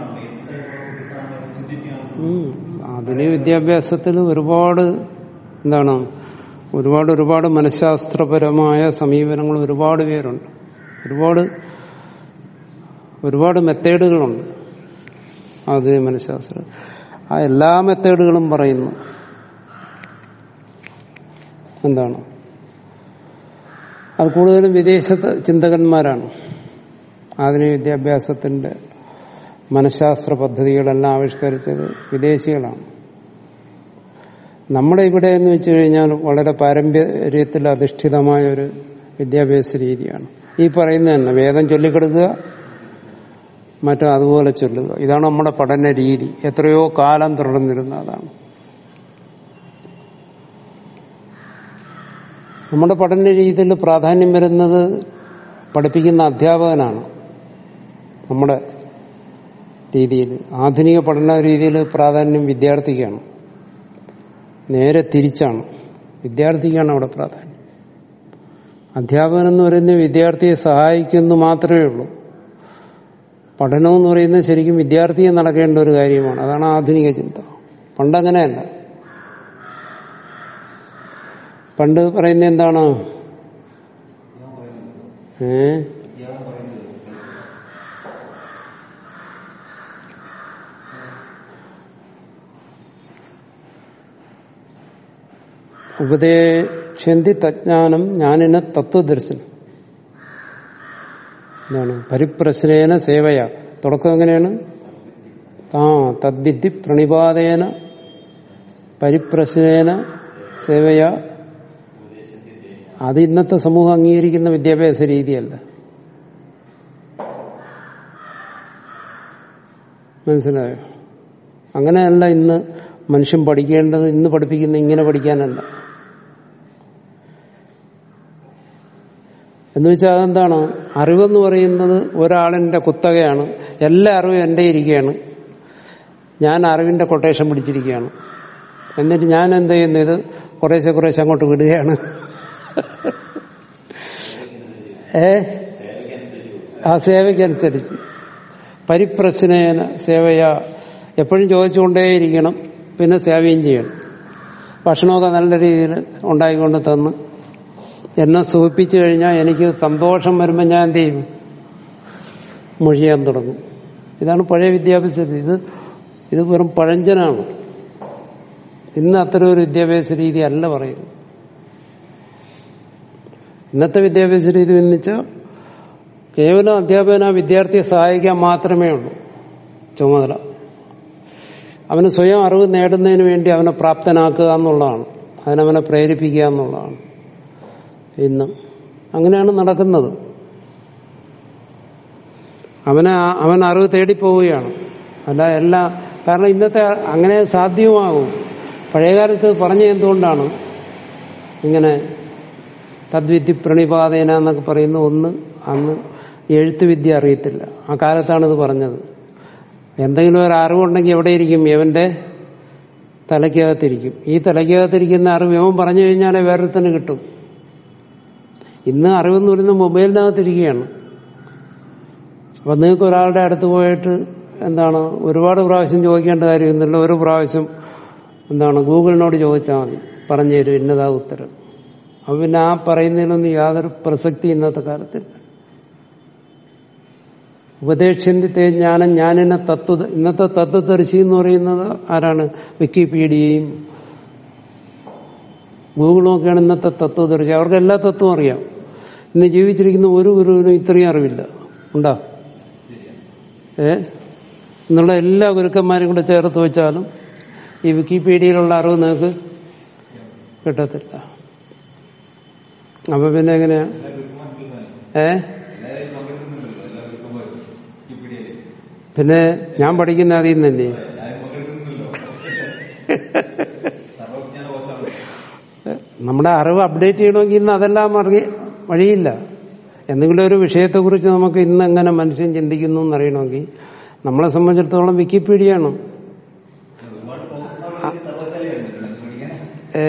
ഉം. ആധുനിക വിദ്യാഭ്യാസത്തിൽ ഒരുപാട് എന്താണ് ഒരുപാട് ഒരുപാട് മനഃശാസ്ത്രപരമായ സമീപനങ്ങൾ ഒരുപാട് പേരുണ്ട് ഒരുപാട് ഒരുപാട് മെത്തേഡുകളുണ്ട് ആധുനിക മനഃശാസ്ത്രം ആ എല്ലാ മെത്തേഡുകളും പറയുന്നു എന്താണ് അത് കൂടുതലും വിദേശ ചിന്തകന്മാരാണ് ആധുനിക വിദ്യാഭ്യാസത്തിന്റെ മനഃശാസ്ത്ര പദ്ധതികളെല്ലാം ആവിഷ്കരിച്ചത് വിദേശികളാണ് നമ്മുടെ ഇവിടെ എന്ന് വെച്ച് കഴിഞ്ഞാൽ വളരെ പാരമ്പര്യത്തിൽ അധിഷ്ഠിതമായ ഒരു വിദ്യാഭ്യാസ രീതിയാണ് ഈ പറയുന്നത് തന്നെ വേദം ചൊല്ലിക്കെടുക്കുക മറ്റോ അതുപോലെ ചൊല്ലുക ഇതാണ് നമ്മുടെ പഠന രീതി എത്രയോ കാലം തുടർന്നിരുന്ന അതാണ് നമ്മുടെ പഠന രീതിയിൽ പ്രാധാന്യം വരുന്നത് പഠിപ്പിക്കുന്ന അധ്യാപകനാണ് നമ്മുടെ രീതിയിൽ ആധുനിക പഠന രീതിയിൽ പ്രാധാന്യം വിദ്യാർത്ഥിക്കാണ് നേരെ തിരിച്ചാണ് വിദ്യാർത്ഥിക്കാണ് അവിടെ പ്രാധാന്യം അധ്യാപകൻ എന്ന് പറയുന്നത് വിദ്യാർത്ഥിയെ സഹായിക്കുന്നു മാത്രമേ ഉള്ളൂ പഠനം എന്ന് പറയുന്നത് ശരിക്കും വിദ്യാർത്ഥിയെ നടക്കേണ്ട ഒരു കാര്യമാണ് അതാണ് ആധുനിക ചിന്ത പണ്ടങ്ങനെയല്ല പണ്ട് പറയുന്ന എന്താണ് ഏ ഉപദേശന്തി തജ്ഞാനം ജ്ഞാനിന തത്വദർശനം എന്താണ് പരിപ്രശ്നേന സേവയ തുടക്കം എങ്ങനെയാണ് ആ തദ്വിധി പ്രണിപാതേന പരിപ്രശ്നേന സേവയ അത് ഇന്നത്തെ സമൂഹം അംഗീകരിക്കുന്ന വിദ്യാഭ്യാസ രീതിയല്ല മനസ്സിലായോ അങ്ങനെയല്ല ഇന്ന് മനുഷ്യൻ പഠിക്കേണ്ടത് ഇന്ന് പഠിപ്പിക്കുന്ന ഇങ്ങനെ പഠിക്കാനല്ല എന്ന് വെച്ചാൽ അതെന്താണ് അറിവെന്ന് പറയുന്നത് ഒരാളിന്റെ കുത്തകയാണ് എല്ലാ അറിവും എൻ്റെ ഇരിക്കുകയാണ് ഞാൻ അറിവിന്റെ കൊട്ടേഷൻ പിടിച്ചിരിക്കുകയാണ് എന്നിട്ട് ഞാൻ എന്ത് ചെയ്യുന്നു ഇത് കുറേശ്ശെ കുറേശ്ശെ അങ്ങോട്ട് വിടുകയാണ് ഏ ആ സേവയ്ക്കനുസരിച്ച് പരിപ്രശ്നേന സേവയ എപ്പോഴും ചോദിച്ചുകൊണ്ടേയിരിക്കണം പിന്നെ സേവയും ചെയ്യണം ഭക്ഷണമൊക്കെ നല്ല രീതിയിൽ ഉണ്ടായിക്കൊണ്ട് തന്ന് എന്നെ സൂഹിപ്പിച്ചു കഴിഞ്ഞാൽ എനിക്ക് സന്തോഷം വരുമ്പോൾ ഞാൻ എന്ത് ചെയ്യും മൊഴിയാൻ തുടങ്ങും ഇതാണ് പഴയ വിദ്യാഭ്യാസ രീതി. ഇത് ഇത് വെറും പഴഞ്ചനാണ് ഇന്ന് അത്തരം ഒരു വിദ്യാഭ്യാസ രീതി അല്ല പറയുന്നത് ഇന്നത്തെ വിദ്യാഭ്യാസ രീതി എന്ന് വെച്ചാൽ കേവലം അധ്യാപകൻ ആ വിദ്യാർത്ഥിയെ സഹായിക്കാൻ മാത്രമേ ഉള്ളൂ ചുമതല അവന് സ്വയം അറിവ് നേടുന്നതിന് വേണ്ടി അവനെ പ്രാപ്തനാക്കുക എന്നുള്ളതാണ് അതിനവനെ പ്രേരിപ്പിക്കുക എന്നുള്ളതാണ് ഇന്ന് അങ്ങനെയാണ് നടക്കുന്നത് അവനെ ആ- അവൻ അറിവ് തേടിപ്പോവുകയാണ് അല്ല എല്ലാ കാരണം ഇന്നത്തെ അങ്ങനെ സാധ്യമാകും പഴയകാലത്ത് പറഞ്ഞ എന്തുകൊണ്ടാണ് ഇങ്ങനെ തദ്വിധി പ്രണിപാതേന എന്നൊക്കെ പറയുന്ന ഒന്ന് അന്ന് എഴുത്ത് വിദ്യ അറിയത്തില്ല ആ കാലത്താണ് ഇത് പറഞ്ഞത് എന്തെങ്കിലും ഒരു അറിവുണ്ടെങ്കിൽ എവിടെ ഇരിക്കും ഇവന്റെ തലയ്ക്കകത്തിരിക്കും ഈ തലയ്ക്കകത്തിരിക്കുന്ന അറിവ് ഇവൻ പറഞ്ഞു കഴിഞ്ഞാലേ വേറൊരുത്തന് കിട്ടും ഇന്ന് അറിവെന്ന് പറയുന്നത് മൊബൈലിനകത്തിരിക്കുകയാണ് അപ്പൊ നിങ്ങൾക്ക് ഒരാളുടെ അടുത്ത് പോയിട്ട് എന്താണ് ഒരുപാട് പ്രാവശ്യം ചോദിക്കേണ്ട കാര്യമൊന്നുമില്ല ഒരു പ്രാവശ്യം എന്താണ് ഗൂഗിളിനോട് ചോദിച്ചാൽ മതി പറഞ്ഞു തരും ഇന്നതാ ഉത്തരം അപ്പൊ പിന്നെ ആ പറയുന്നതിനൊന്നും യാതൊരു പ്രസക്തി ഇന്നത്തെ കാലത്തില്ല ഉപദേശിന്റെ ജ്ഞാനം ഞാനിന്നെ തത്വ ഇന്നത്തെ തത്വദർശി എന്ന് പറയുന്നത് ആരാണ് വിക്കിപീഡിയയും ഗൂഗിളും ഒക്കെയാണ് ഇന്നത്തെ തത്വദർശി അവർക്ക് എല്ലാ തത്വവും അറിയാം ഇന്ന് ജീവിച്ചിരിക്കുന്ന ഒരു ഗുരുവിനും ഇത്രയും അറിവില്ല ഉണ്ടോ ഏ എന്നുള്ള എല്ലാ ഗുരുക്കന്മാരും കൂടെ ചേർത്ത് വെച്ചാലും ഈ വിക്കിപീഡിയയിലുള്ള അറിവ് നിങ്ങൾക്ക് കിട്ടത്തില്ല അപ്പൊ പിന്നെ എങ്ങനെയാ ഏ പിന്നെ ഞാൻ പഠിക്കുന്ന അതിൽ നിന്ന് തന്നെ നമ്മുടെ അറിവ് അപ്ഡേറ്റ് ചെയ്യണമെങ്കിൽ ഇന്ന് അതെല്ലാം അറിയ വഴിയില്ല എന്തെങ്കിലും ഒരു വിഷയത്തെക്കുറിച്ച് നമുക്ക് ഇന്ന് എങ്ങനെ മനുഷ്യൻ ചിന്തിക്കുന്നു എന്നറിയണമെങ്കിൽ നമ്മളെ സംബന്ധിച്ചിടത്തോളം വിക്കിപീഡിയയാണ് ഏ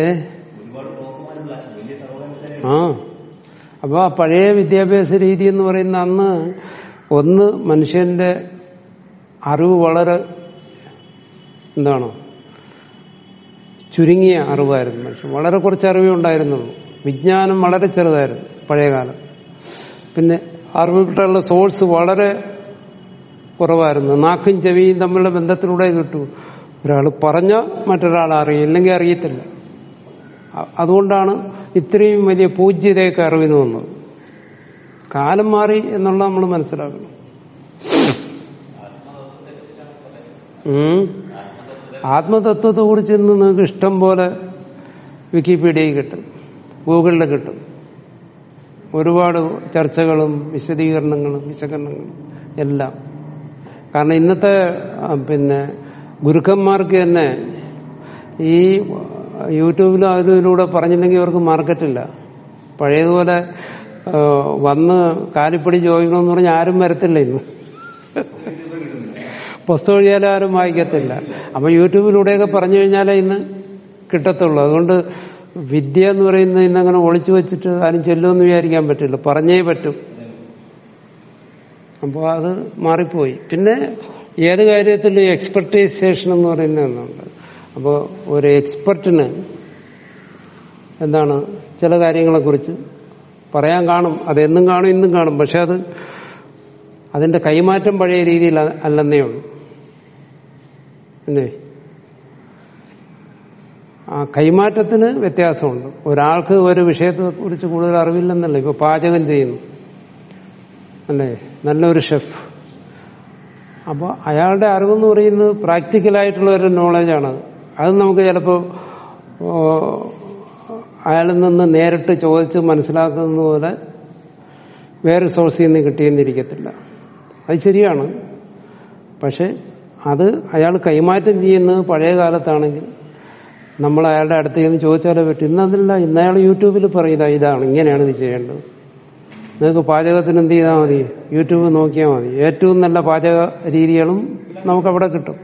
ആ അപ്പൊ ആ പഴയ വിദ്യാഭ്യാസ രീതി എന്ന് പറയുന്ന അന്ന് ഒന്ന് മനുഷ്യന്റെ അറിവ് വളരെ എന്താണ് ചുരുങ്ങിയ അറിവായിരുന്നു മനുഷ്യൻ വളരെ കുറച്ച് അറിവേ ഉണ്ടായിരുന്നുള്ളൂ വിജ്ഞാനം വളരെ ചെറുതായിരുന്നു പഴയകാലം പിന്നെ അറിവുകളുടെ സോഴ്സ് വളരെ കുറവായിരുന്നു നാക്കും ചെവിയും തമ്മിലുള്ള ബന്ധത്തിലൂടെ കിട്ടൂ ഒരാൾ പറഞ്ഞ മറ്റൊരാൾ അറിയും ഇല്ലെങ്കിൽ അറിയത്തില്ല അ- അതുകൊണ്ടാണ് ഇത്രയും വലിയ പൂജ്യതയൊക്കെ അറിവിന് വന്നത് കാലം മാറി എന്നുള്ള നമ്മൾ മനസ്സിലാക്കണം ഉം. ആത്മതത്വത്തെ കുറിച്ച് ഇന്ന് നിങ്ങൾക്ക് ഇഷ്ടം പോലെ വിക്കിപീഡിയയിൽ കിട്ടും ഗൂഗിളിൽ കിട്ടും ഒരുപാട് ചർച്ചകളും വിശദീകരണങ്ങളും വിശകലനങ്ങളും എല്ലാം കാരണം ഇന്നത്തെ ആ, പിന്നെ ഗുരുക്കന്മാർക്ക് തന്നെ ഈ യൂട്യൂബിലും അതിലൂടെ പറഞ്ഞില്ലെങ്കിൽ അവർക്ക് മാർക്കറ്റില്ല പഴയതുപോലെ ആ, വന്ന് കാലിപ്പടി ചോദിക്കണമെന്ന് പറഞ്ഞാൽ ആരും വരത്തില്ല ഇന്ന് പുസ്തകം എഴുതിയാലും ആരും വായിക്കത്തില്ല അപ്പൊ യൂട്യൂബിലൂടെയൊക്കെ പറഞ്ഞു കഴിഞ്ഞാലേ ഇന്ന് കിട്ടത്തുള്ളൂ അതുകൊണ്ട് വിദ്യ എന്ന് പറയുന്നത് ഇന്നങ്ങനെ ഒളിച്ചു വെച്ചിട്ട് ആരും ചെല്ലുമെന്ന് വിചാരിക്കാൻ പറ്റില്ല പറഞ്ഞേ പറ്റും അപ്പോൾ അത് മാറിപ്പോയി പിന്നെ ഏത് കാര്യത്തിലും എക്സ്പെർട്ടൈസേഷൻ എന്ന് പറയുന്ന ഒന്നുണ്ട് അപ്പോൾ ഒരു എക്സ്പെർട്ടിന് എന്താണ് ചില കാര്യങ്ങളെക്കുറിച്ച് പറയാൻ കാണും അതെന്നും കാണും ഇന്നും കാണും പക്ഷെ അത് അതിന്റെ കൈമാറ്റം പഴയ രീതിയിൽ അ- അല്ലെന്നേ ഉള്ളൂ അല്ലേ ആ കൈമാറ്റത്തിന് വ്യത്യാസമുണ്ട് ഒരാൾക്ക് ഒരു വിഷയത്തെ കുറിച്ച് കൂടുതൽ അറിവില്ലെന്നല്ല ഇപ്പൊ പാചകം ചെയ്യുന്നു അല്ലേ നല്ലൊരു ഷെഫ് അപ്പോൾ അയാളുടെ അറിവെന്ന് പറയുന്നത് പ്രാക്ടിക്കലായിട്ടുള്ള ഒരു നോളജാണത് അത് നമുക്ക് ചിലപ്പോൾ അയാളിൽ നിന്ന് നേരിട്ട് ചോദിച്ച് മനസ്സിലാക്കുന്നത് പോലെ വേറെ സോഴ്സിൽ നിന്ന് കിട്ടിയെന്നിരിക്കത്തില്ല അത് ശരിയാണ് പക്ഷെ അത് അയാൾ കൈമാറ്റം ചെയ്യുന്നത് പഴയ കാലത്താണെങ്കിൽ നമ്മൾ അയാളുടെ അടുത്ത് ചെന്ന് ചോദിച്ചാലേ പറ്റും ഇന്നതല്ല ഇന്ന് അയാൾ യൂട്യൂബിൽ പറയുക ഇതാണ് ഇങ്ങനെയാണ് ഇത് ചെയ്യേണ്ടത് നിങ്ങൾക്ക് പാചകത്തിന് എന്ത് ചെയ്താൽ മതി യൂട്യൂബ് നോക്കിയാൽ മതി ഏറ്റവും നല്ല പാചക രീതികളും നമുക്കവിടെ കിട്ടും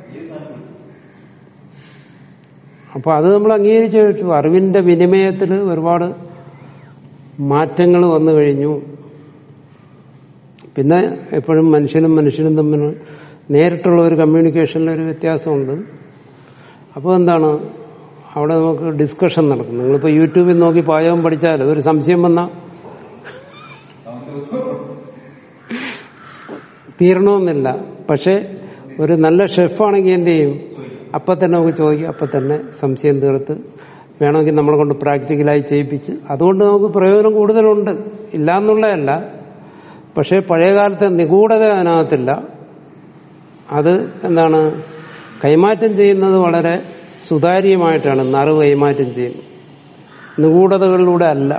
അപ്പൊ അത് നമ്മൾ അംഗീകരിച്ചു വെച്ചു അറിവിന്റെ വിനിമയത്തിൽ ഒരുപാട് മാറ്റങ്ങൾ വന്നു കഴിഞ്ഞു പിന്നെ എപ്പോഴും മനുഷ്യനും മനുഷ്യനും തമ്മിൽ നേരിട്ടുള്ള ഒരു കമ്മ്യൂണിക്കേഷനിൽ ഒരു വ്യത്യാസമുണ്ട് അപ്പോൾ എന്താണ് അവിടെ നമുക്ക് ഡിസ്കഷൻ നടക്കും നിങ്ങളിപ്പോൾ യൂട്യൂബിൽ നോക്കി പാചകം പഠിച്ചാൽ ഒരു സംശയം വന്നാൽ തീരണമെന്നില്ല പക്ഷെ ഒരു നല്ല ഷെഫാണെങ്കിൽ എന്ത് ചെയ്യും അപ്പം തന്നെ നമുക്ക് ചോദിക്കും അപ്പം തന്നെ സംശയം തീർത്ത് വേണമെങ്കിൽ നമ്മളെ കൊണ്ട് പ്രാക്ടിക്കലായി ചെയ്യിപ്പിച്ച് അതുകൊണ്ട് നമുക്ക് പ്രയോജനം കൂടുതലുണ്ട് ഇല്ല എന്നുള്ളതല്ല പക്ഷേ പഴയകാലത്തെ നിഗൂഢത അതിനകത്തില്ല അത് എന്താണ് കൈമാറ്റം ചെയ്യുന്നത് വളരെ സുതാര്യമായിട്ടാണ് നറിവ് കൈമാറ്റം ചെയ്യുന്നത് നിഗൂഢതകളിലൂടെ അല്ല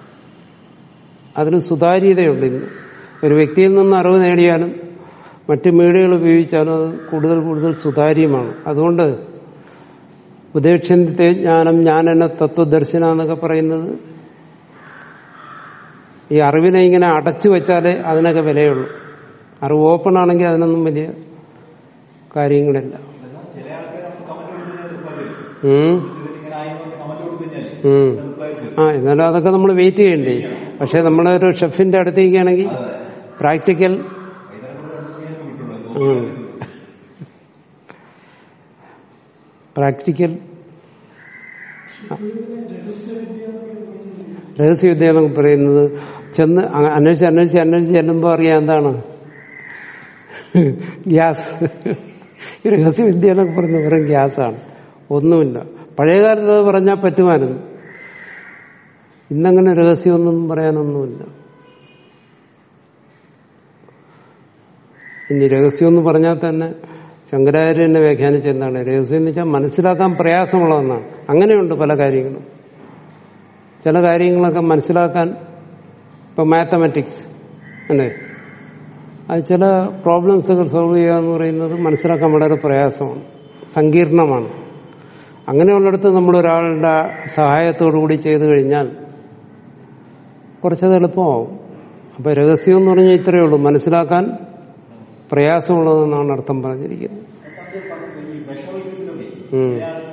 അതിന് സുതാര്യതയുണ്ട് ഇന്ന് ഒരു വ്യക്തിയിൽ നിന്ന് അറിവ് നേടിയാലും മറ്റ് മീഡിയകൾ ഉപയോഗിച്ചാലും അത് കൂടുതൽ കൂടുതൽ സുതാര്യമാണ് അതുകൊണ്ട് ഉപദേക്ഷ്യത്തെ ജ്ഞാനം ജ്ഞാനെന്ന തത്വദർശന എന്നൊക്കെ പറയുന്നത് ഈ അറിവിനെ ഇങ്ങനെ അടച്ചു വെച്ചാലേ അതിനൊക്കെ വിലയുള്ളൂ അറിവ് ഓപ്പൺ ആണെങ്കിൽ അതിനൊന്നും വലിയ കാര്യങ്ങളില്ല ഉം. ഉം. ആ എന്നാലും അതൊക്കെ നമ്മൾ വെയിറ്റ് ചെയ്യണ്ടേ പക്ഷെ നമ്മളൊരു ഷെഫിന്റെ അടുത്തേക്കാണെങ്കിൽ പ്രാക്ടിക്കൽ ഉം. പ്രാക്ടിക്കൽ രഹസ്യവിദ്യ എന്നൊക്കെ പറയുന്നത് ചെന്ന് അ- അന്വേഷിച്ച് അന്വേഷിച്ച് അന്വേഷിച്ച് ചെല്ലുമ്പോൾ അറിയാം എന്താണ് ഗ്യാസ് ഈ രഹസ്യവിദ്യ എന്നൊക്കെ പറയുന്നത് വെറും ഗ്യാസാണ് ഒന്നുമില്ല പഴയകാലത്ത് അത് പറഞ്ഞാൽ പറ്റുമായിരുന്നു ഇന്നങ്ങനെ രഹസ്യമൊന്നും പറയാനൊന്നുമില്ല ഇനി രഹസ്യം എന്ന് പറഞ്ഞാൽ തന്നെ ശങ്കരാചാര്യ എന്നെ വ്യാഖ്യാനിച്ച എന്താണ് രഹസ്യം എന്ന് വെച്ചാൽ മനസ്സിലാക്കാൻ പ്രയാസമുള്ളതെന്നാണ് അങ്ങനെയുണ്ട് പല കാര്യങ്ങളും ചില കാര്യങ്ങളൊക്കെ മനസ്സിലാക്കാൻ ഇപ്പൊ മാത്തമാറ്റിക്സ് അല്ലേ അത് ചില പ്രോബ്ലംസ് ഒക്കെ സോൾവ് ചെയ്യുക എന്ന് പറയുന്നത് മനസ്സിലാക്കാൻ വളരെ പ്രയാസമാണ് സങ്കീർണമാണ് അങ്ങനെയുള്ളിടത്ത് നമ്മൾ ഒരാളുടെ സഹായത്തോടു കൂടി ചെയ്തു കഴിഞ്ഞാൽ കുറച്ചത് എളുപ്പമാവും അപ്പൊ രഹസ്യം എന്ന് പറഞ്ഞാൽ ഇത്രയേ ഉള്ളൂ മനസ്സിലാക്കാൻ പ്രയാസമുള്ളതെന്നാണ് അർത്ഥം പറഞ്ഞിരിക്കുന്നത് ഉം.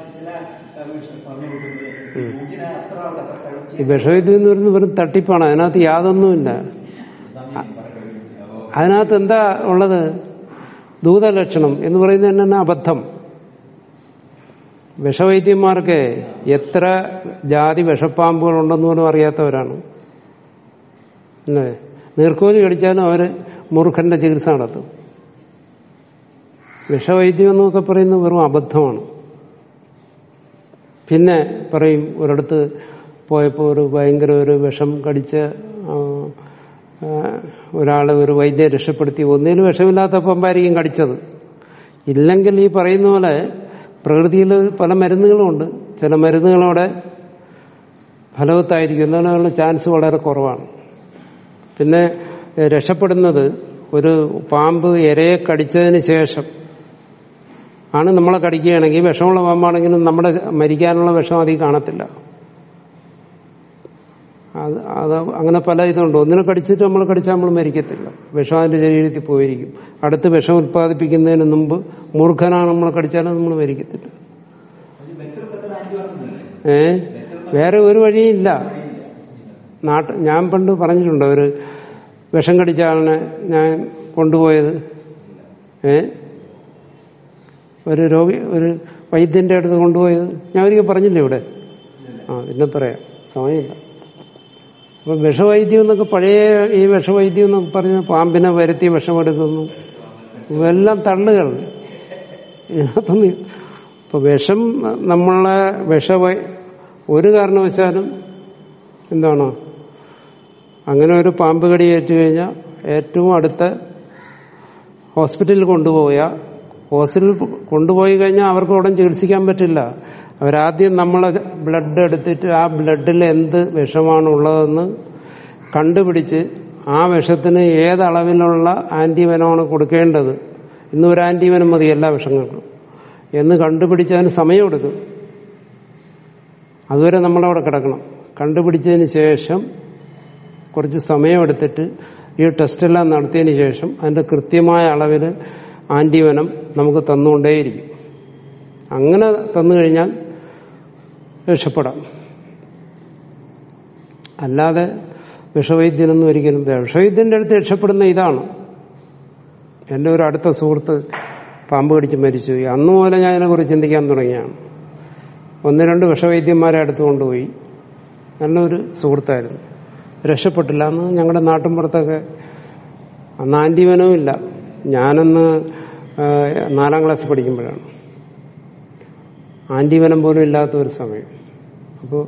ഉം. ഈ വിഷവൈദ്യം എന്ന് പറയുന്നത് വെറും തട്ടിപ്പാണ് അതിനകത്ത് യാതൊന്നുമില്ല അതിനകത്ത് എന്താ ഉള്ളത് ദൂതലക്ഷണം എന്ന് പറയുന്നത് തന്നെ അബദ്ധം വിഷവൈദ്യന്മാർക്ക് എത്ര ജാതി വിഷപ്പാമ്പുകൾ ഉണ്ടെന്ന് പോലും അറിയാത്തവരാണ് അല്ലേ നീർക്കോലി കടിച്ചാലും അവര് മൂർഖന്റെ ചികിത്സ നടത്തും വിഷവൈദ്യം എന്നൊക്കെ പറയുന്നത് വെറും അബദ്ധമാണ് പിന്നെ പറയും ഒരിടത്ത് പോയപ്പോൾ ഒരു ഭയങ്കര ഒരു വിഷം കടിച്ച ആ, ആ, ഒരാൾ ഒരു വൈദ്യരെ രക്ഷപ്പെടുത്തി ഒന്നിനും വിഷമില്ലാത്ത പമ്പായിരിക്കും കടിച്ചത് ഇല്ലെങ്കിൽ ഈ പറയുന്ന പോലെ പ്രകൃതിയിൽ പല മരുന്നുകളുമുണ്ട് ചില മരുന്നുകളോടെ ഫലവത്തായിരിക്കും എന്നുള്ള ചാൻസ് വളരെ കുറവാണ് പിന്നെ ഏഹ്, രക്ഷപ്പെടുന്നത് ഒരു പാമ്പ് ഇരയെ കടിച്ചതിന് ശേഷം ആണ് നമ്മളെ കടിക്കുകയാണെങ്കിൽ വിഷമുള്ള പാമ്പാണെങ്കിലും നമ്മുടെ മരിക്കാനുള്ള വിഷം അതിൽ കാണത്തില്ല അത് അത് അങ്ങനെ പല ഇതുണ്ട് ഒന്നിനെ കടിച്ചിട്ട് നമ്മൾ കടിച്ചാൽ നമ്മൾ മരിക്കത്തില്ല വിഷം അതിന്റെ ശരീരത്തിൽ പോയിരിക്കും അടുത്ത് വിഷം ഉത്പാദിപ്പിക്കുന്നതിന് മുമ്പ് മൂർഖനാണ് നമ്മളെ കടിച്ചാലും നമ്മൾ മരിക്കത്തില്ല ഏ വേറെ ഒരു വഴിയില്ല നാട്ട് ഞാൻ പണ്ട് പറഞ്ഞിട്ടുണ്ട് ഒരു വിഷം കടിച്ച ആളിനെ ഞാൻ കൊണ്ടുപോയത് ഏ ഒരു രോഗി ഒരു വൈദ്യന്റെ അടുത്ത് കൊണ്ടുപോയത് ഞാൻ ഒരിക്കൽ പറഞ്ഞില്ലേ ഇവിടെ ആ പിന്നെ പറയാം സമയമില്ല അപ്പൊ വിഷവൈദ്യം എന്നൊക്കെ പഴയ ഈ വിഷവൈദ്യം എന്നൊക്കെ പറഞ്ഞ പാമ്പിനെ വരുത്തി വിഷമെടുക്കുന്നു ഇതെല്ലാം തള്ളുകൾ ഇതിനകത്തൊന്നും ഇപ്പൊ വിഷം നമ്മളെ വിഷ ഒരു കാരണവശാലും എന്താണ് അങ്ങനെ ഒരു പാമ്പ് കടി ഏറ്റു കഴിഞ്ഞാൽ ഏറ്റവും അടുത്ത ഹോസ്പിറ്റലിൽ കൊണ്ടുപോയാൽ ഹോസ്പിറ്റലിൽ കൊണ്ടുപോയി കഴിഞ്ഞാൽ അവർക്ക് ഉടൻ ചികിത്സിക്കാൻ പറ്റില്ല അവരാദ്യം നമ്മളെ ബ്ലഡ് എടുത്തിട്ട് ആ ബ്ലഡിൽ എന്ത് വിഷമാണ് ഉള്ളതെന്ന് കണ്ടുപിടിച്ച് ആ വിഷത്തിന് ഏതളവിലുള്ള ആന്റിവനമാണ് കൊടുക്കേണ്ടത് ഇന്ന് ഒരു ആന്റിവനം മതി എല്ലാ വിഷങ്ങൾക്കും എന്ന് കണ്ടുപിടിച്ച് അതിന് സമയമെടുക്കും അതുവരെ നമ്മളവിടെ കിടക്കണം കണ്ടുപിടിച്ചതിന് ശേഷം കുറച്ച് സമയമെടുത്തിട്ട് ഈ ടെസ്റ്റെല്ലാം നടത്തിയതിന് ശേഷം അതിന്റെ കൃത്യമായ അളവിൽ ആന്റിവനം നമുക്ക് തന്നുകൊണ്ടേയിരിക്കും അങ്ങനെ തന്നു കഴിഞ്ഞാൽ രക്ഷപ്പെടാം അല്ലാതെ വിഷവൈദ്യനൊന്നും ഒരിക്കലും വിഷവൈദ്യന്റെ അടുത്ത് രക്ഷപ്പെടുന്ന ഇതാണ് എൻ്റെ ഒരു അടുത്ത സുഹൃത്ത് പാമ്പ് കടിച്ച് മരിച്ചു അന്നു മുതലേ ഞാൻ ഇതിനെക്കുറിച്ച് ചിന്തിക്കാൻ തുടങ്ങിയാണ് ഒന്ന് രണ്ട് വിഷവൈദ്യന്മാരെ അടുത്ത് കൊണ്ടുപോയി നല്ലൊരു സുഹൃത്തായിരുന്നു രക്ഷപ്പെട്ടില്ല അന്ന് ഞങ്ങളുടെ നാട്ടിൻപുറത്തൊക്കെ അന്ന് ആന്റിവനവും ഇല്ല ഞാനന്ന് ആ, നാലാം ക്ലാസ് പഠിക്കുമ്പോഴാണ് ആന്റിവനം പോലും ഇല്ലാത്ത ഒരു സമയം അപ്പോൾ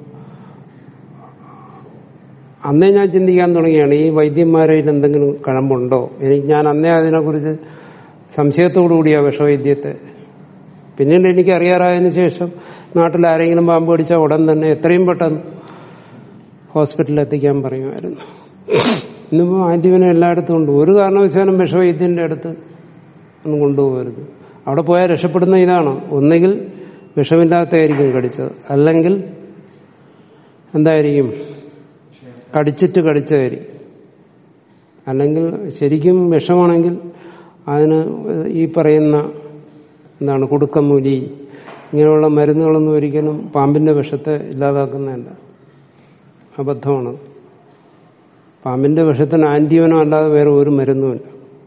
അന്നേ ഞാൻ ചിന്തിക്കാൻ തുടങ്ങിയാണ് ഈ വൈദ്യന്മാരിൽ എന്തെങ്കിലും കഴമ്പുണ്ടോ എനിക്ക് ഞാൻ അന്നേ അതിനെക്കുറിച്ച് സംശയത്തോടുകൂടിയ വിഷവൈദ്യത്തെ പിന്നീട് എനിക്ക് അറിയാറായതിനു ശേഷം നാട്ടിൽ ആരെങ്കിലും പാമ്പ് കടിച്ചാൽ ഉടൻ തന്നെ എത്രയും പെട്ടെന്ന് ഹോസ്പിറ്റലിൽ എത്തിക്കാൻ പറയുമായിരുന്നു ഇന്നിപ്പോൾ ആന്റിവനം എല്ലായിടത്തും ഉണ്ട് ഒരു കാരണവശാലും വിഷവൈദ്യന്റെ അടുത്ത് ഒന്നും കൊണ്ടുപോകരുത് അവിടെ പോയാൽ രക്ഷപ്പെടുന്ന ഇതാണ് ഒന്നുകിൽ വിഷമില്ലാത്തതായിരിക്കും കടിച്ചത് അല്ലെങ്കിൽ എന്തായിരിക്കും കടിച്ചിട്ട് കടിച്ചതായിരിക്കും അല്ലെങ്കിൽ ശരിക്കും വിഷമാണെങ്കിൽ അതിന് ഈ പറയുന്ന എന്താണ് കുടുക്കമൂലി ഇങ്ങനെയുള്ള മരുന്നുകളൊന്നും ഒരിക്കലും പാമ്പിന്റെ വിഷത്തെ ഇല്ലാതാക്കുന്നതല്ല അബദ്ധമാണ് പാമ്പിന്റെ വിഷത്തിന് ആന്റിവനം അല്ലാതെ വേറെ ഒരു മരുന്നുമില്ല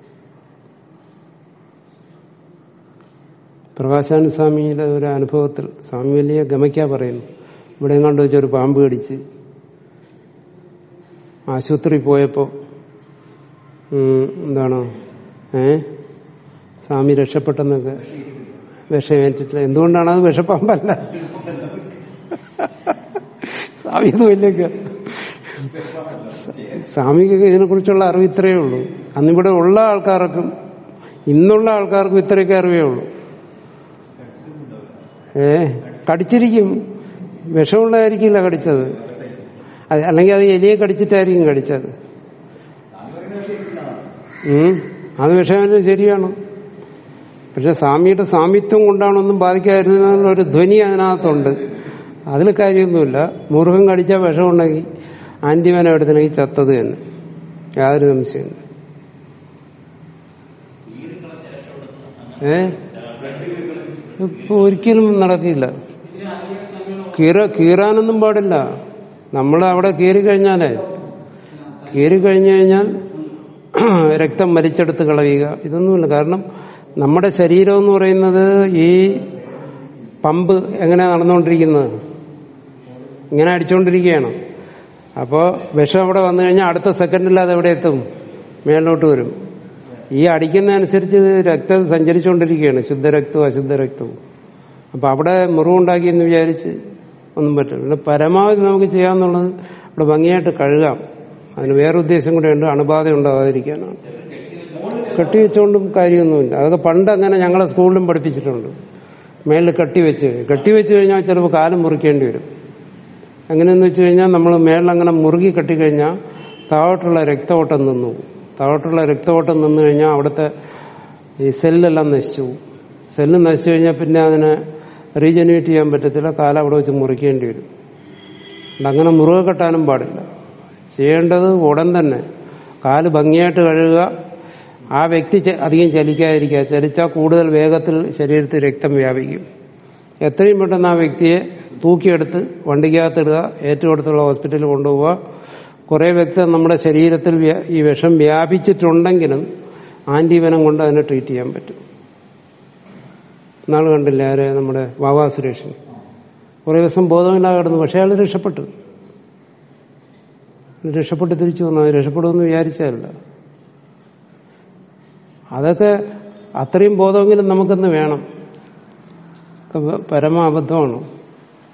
പ്രകാശാനു സ്വാമിയുടെ ഒരു അനുഭവത്തിൽ സ്വാമി വലിയ ഗമയ്ക്കാ പറയുന്നു ഇവിടെ എങ്ങാണ്ട് വെച്ചൊരു പാമ്പ് കടിച്ച് ആശുപത്രി പോയപ്പോ ഉം, എന്താണ് ഏ സ്വാമി രക്ഷപ്പെട്ടെന്നൊക്കെ വിഷമേറ്റിട്ടില്ല എന്തുകൊണ്ടാണ് അത് വിഷപ്പാമ്പല്ല സ്വാമി ഇത് വലിയ സ്വാമിക്ക് ഇതിനെക്കുറിച്ചുള്ള അറിവ് ഇത്രയേ ഉള്ളൂ അന്നിവിടെ ഉള്ള ആൾക്കാർക്കും ഇന്നുള്ള ആൾക്കാർക്കും ഇത്രയൊക്കെ അറിവേ ഉള്ളൂ ഏ കടിച്ചിരിക്കും വിഷമുള്ളതായിരിക്കില്ല കടിച്ചത് അത് അല്ലെങ്കിൽ അത് എലിയെ കടിച്ചിട്ടായിരിക്കും കടിച്ചത് ഉം. അത് വിഷയം ശരിയാണ് പക്ഷെ സ്വാമിയുടെ സാമിത്വം കൊണ്ടാണൊന്നും ബാധിക്കാതിരുന്ന ഒരു ധ്വനി അതിനകത്തുണ്ട് അതിൽ കാര്യമൊന്നുമില്ല മുറുകൻ കടിച്ചാൽ വിഷമുണ്ടെങ്കിൽ ആന്റിവനം എടുത്തിനെങ്കിൽ ചത്തത് തന്നെ യാതൊരു സംശയമില്ല ഏ ഇപ്പൊ ഒരിക്കലും നടക്കില്ല കീറ കീറാനൊന്നും പാടില്ല നമ്മൾ അവിടെ കീറി കഴിഞ്ഞാലേ കീറി കഴിഞ്ഞു കഴിഞ്ഞാൽ രക്തം വലിച്ചെടുത്ത് കളയുക ഇതൊന്നുമില്ല കാരണം നമ്മുടെ ശരീരം എന്ന് പറയുന്നത് ഈ പമ്പ് എങ്ങനെ നടന്നുകൊണ്ടിരിക്കുന്നത് ഇങ്ങനെ അടിച്ചുകൊണ്ടിരിക്കുകയാണ് അപ്പോൾ വിഷം അവിടെ വന്നു കഴിഞ്ഞാൽ അടുത്ത സെക്കൻഡിൽ അത് എവിടെ എത്തും മേലോട്ട് വരും ഈ അടിക്കുന്നതനുസരിച്ച് ഇത് രക്തം സഞ്ചരിച്ചുകൊണ്ടിരിക്കുകയാണ് ശുദ്ധരക്തവും അശുദ്ധരക്തവും അപ്പൊ അവിടെ മുറിവുണ്ടാക്കി എന്ന് വിചാരിച്ച് ഒന്നും പറ്റില്ല ഇവിടെ പരമാവധി നമുക്ക് ചെയ്യാന്നുള്ളത് ഇവിടെ ഭംഗിയായിട്ട് കഴുകാം അതിന് വേറെ ഉദ്ദേശം കൂടെ ഉണ്ട് അണുബാധ ഉണ്ടാകാതിരിക്കാനാണ് കെട്ടിവെച്ചുകൊണ്ടും കാര്യമൊന്നുമില്ല അതൊക്കെ പണ്ട് അങ്ങനെ ഞങ്ങളെ സ്കൂളിലും പഠിപ്പിച്ചിട്ടുണ്ട് മേളിൽ കെട്ടിവെച്ച് കെട്ടിവെച്ച് കഴിഞ്ഞാൽ ചിലപ്പോൾ കാലം മുറിക്കേണ്ടി വരും എങ്ങനെയെന്ന് വെച്ച് കഴിഞ്ഞാൽ നമ്മൾ മേളിൽ അങ്ങനെ മുറുകി കെട്ടിക്കഴിഞ്ഞാൽ താഴോട്ടുള്ള രക്തഓട്ടം നിന്നു പോകും. താഴോട്ടുള്ള രക്തഓട്ടം നിന്നു കഴിഞ്ഞാൽ അവിടുത്തെ ഈ സെല്ലെല്ലാം നശിച്ചു പോകും സെല്ല് നശിച്ചു കഴിഞ്ഞാൽ പിന്നെ അതിനെ റീജനുവേറ്റ് ചെയ്യാൻ പറ്റത്തില്ല കാലം അവിടെ വെച്ച് മുറിക്കേണ്ടി വരും അതുകൊണ്ട് അങ്ങനെ മുറുകെ കെട്ടാനും പാടില്ല ചെയ്യേണ്ടത് ഉടൻ തന്നെ കാല് ഭംഗിയായിട്ട് കഴുകുക ആ വ്യക്തി ചെ- അധികം ചലിക്കാതിരിക്കുക ചലിച്ചാൽ കൂടുതൽ വേഗത്തിൽ ശരീരത്തിൽ രക്തം വ്യാപിക്കും എത്രയും പെട്ടെന്ന് ആ വ്യക്തിയെ തൂക്കിയെടുത്ത് വണ്ടിക്കകത്തിടുക ഏറ്റവും അടുത്തുള്ള ഹോസ്പിറ്റലിൽ കൊണ്ടുപോവുക കുറേ വ്യക്തി നമ്മുടെ ശരീരത്തിൽ വ്യ- ഈ വിഷം വ്യാപിച്ചിട്ടുണ്ടെങ്കിലും ആന്റിവനം കൊണ്ട് അതിനെ ട്രീറ്റ് ചെയ്യാൻ പറ്റും നാൾ കണ്ടില്ലേ ആര് നമ്മുടെ വാവാ സുരേഷൻ കുറേ ദിവസം ബോധമില്ലാതെ കിടന്നു പക്ഷെ അയാൾ രക്ഷപ്പെട്ടു രക്ഷപ്പെട്ട് തിരിച്ചു വന്നു അത് രക്ഷപ്പെടുമെന്ന് വിചാരിച്ചതല്ല അതൊക്കെ അത്രയും ബോധമെങ്കിലും നമുക്കൊന്ന് വേണം ഒക്കെ പരമ അബദ്ധമാണ്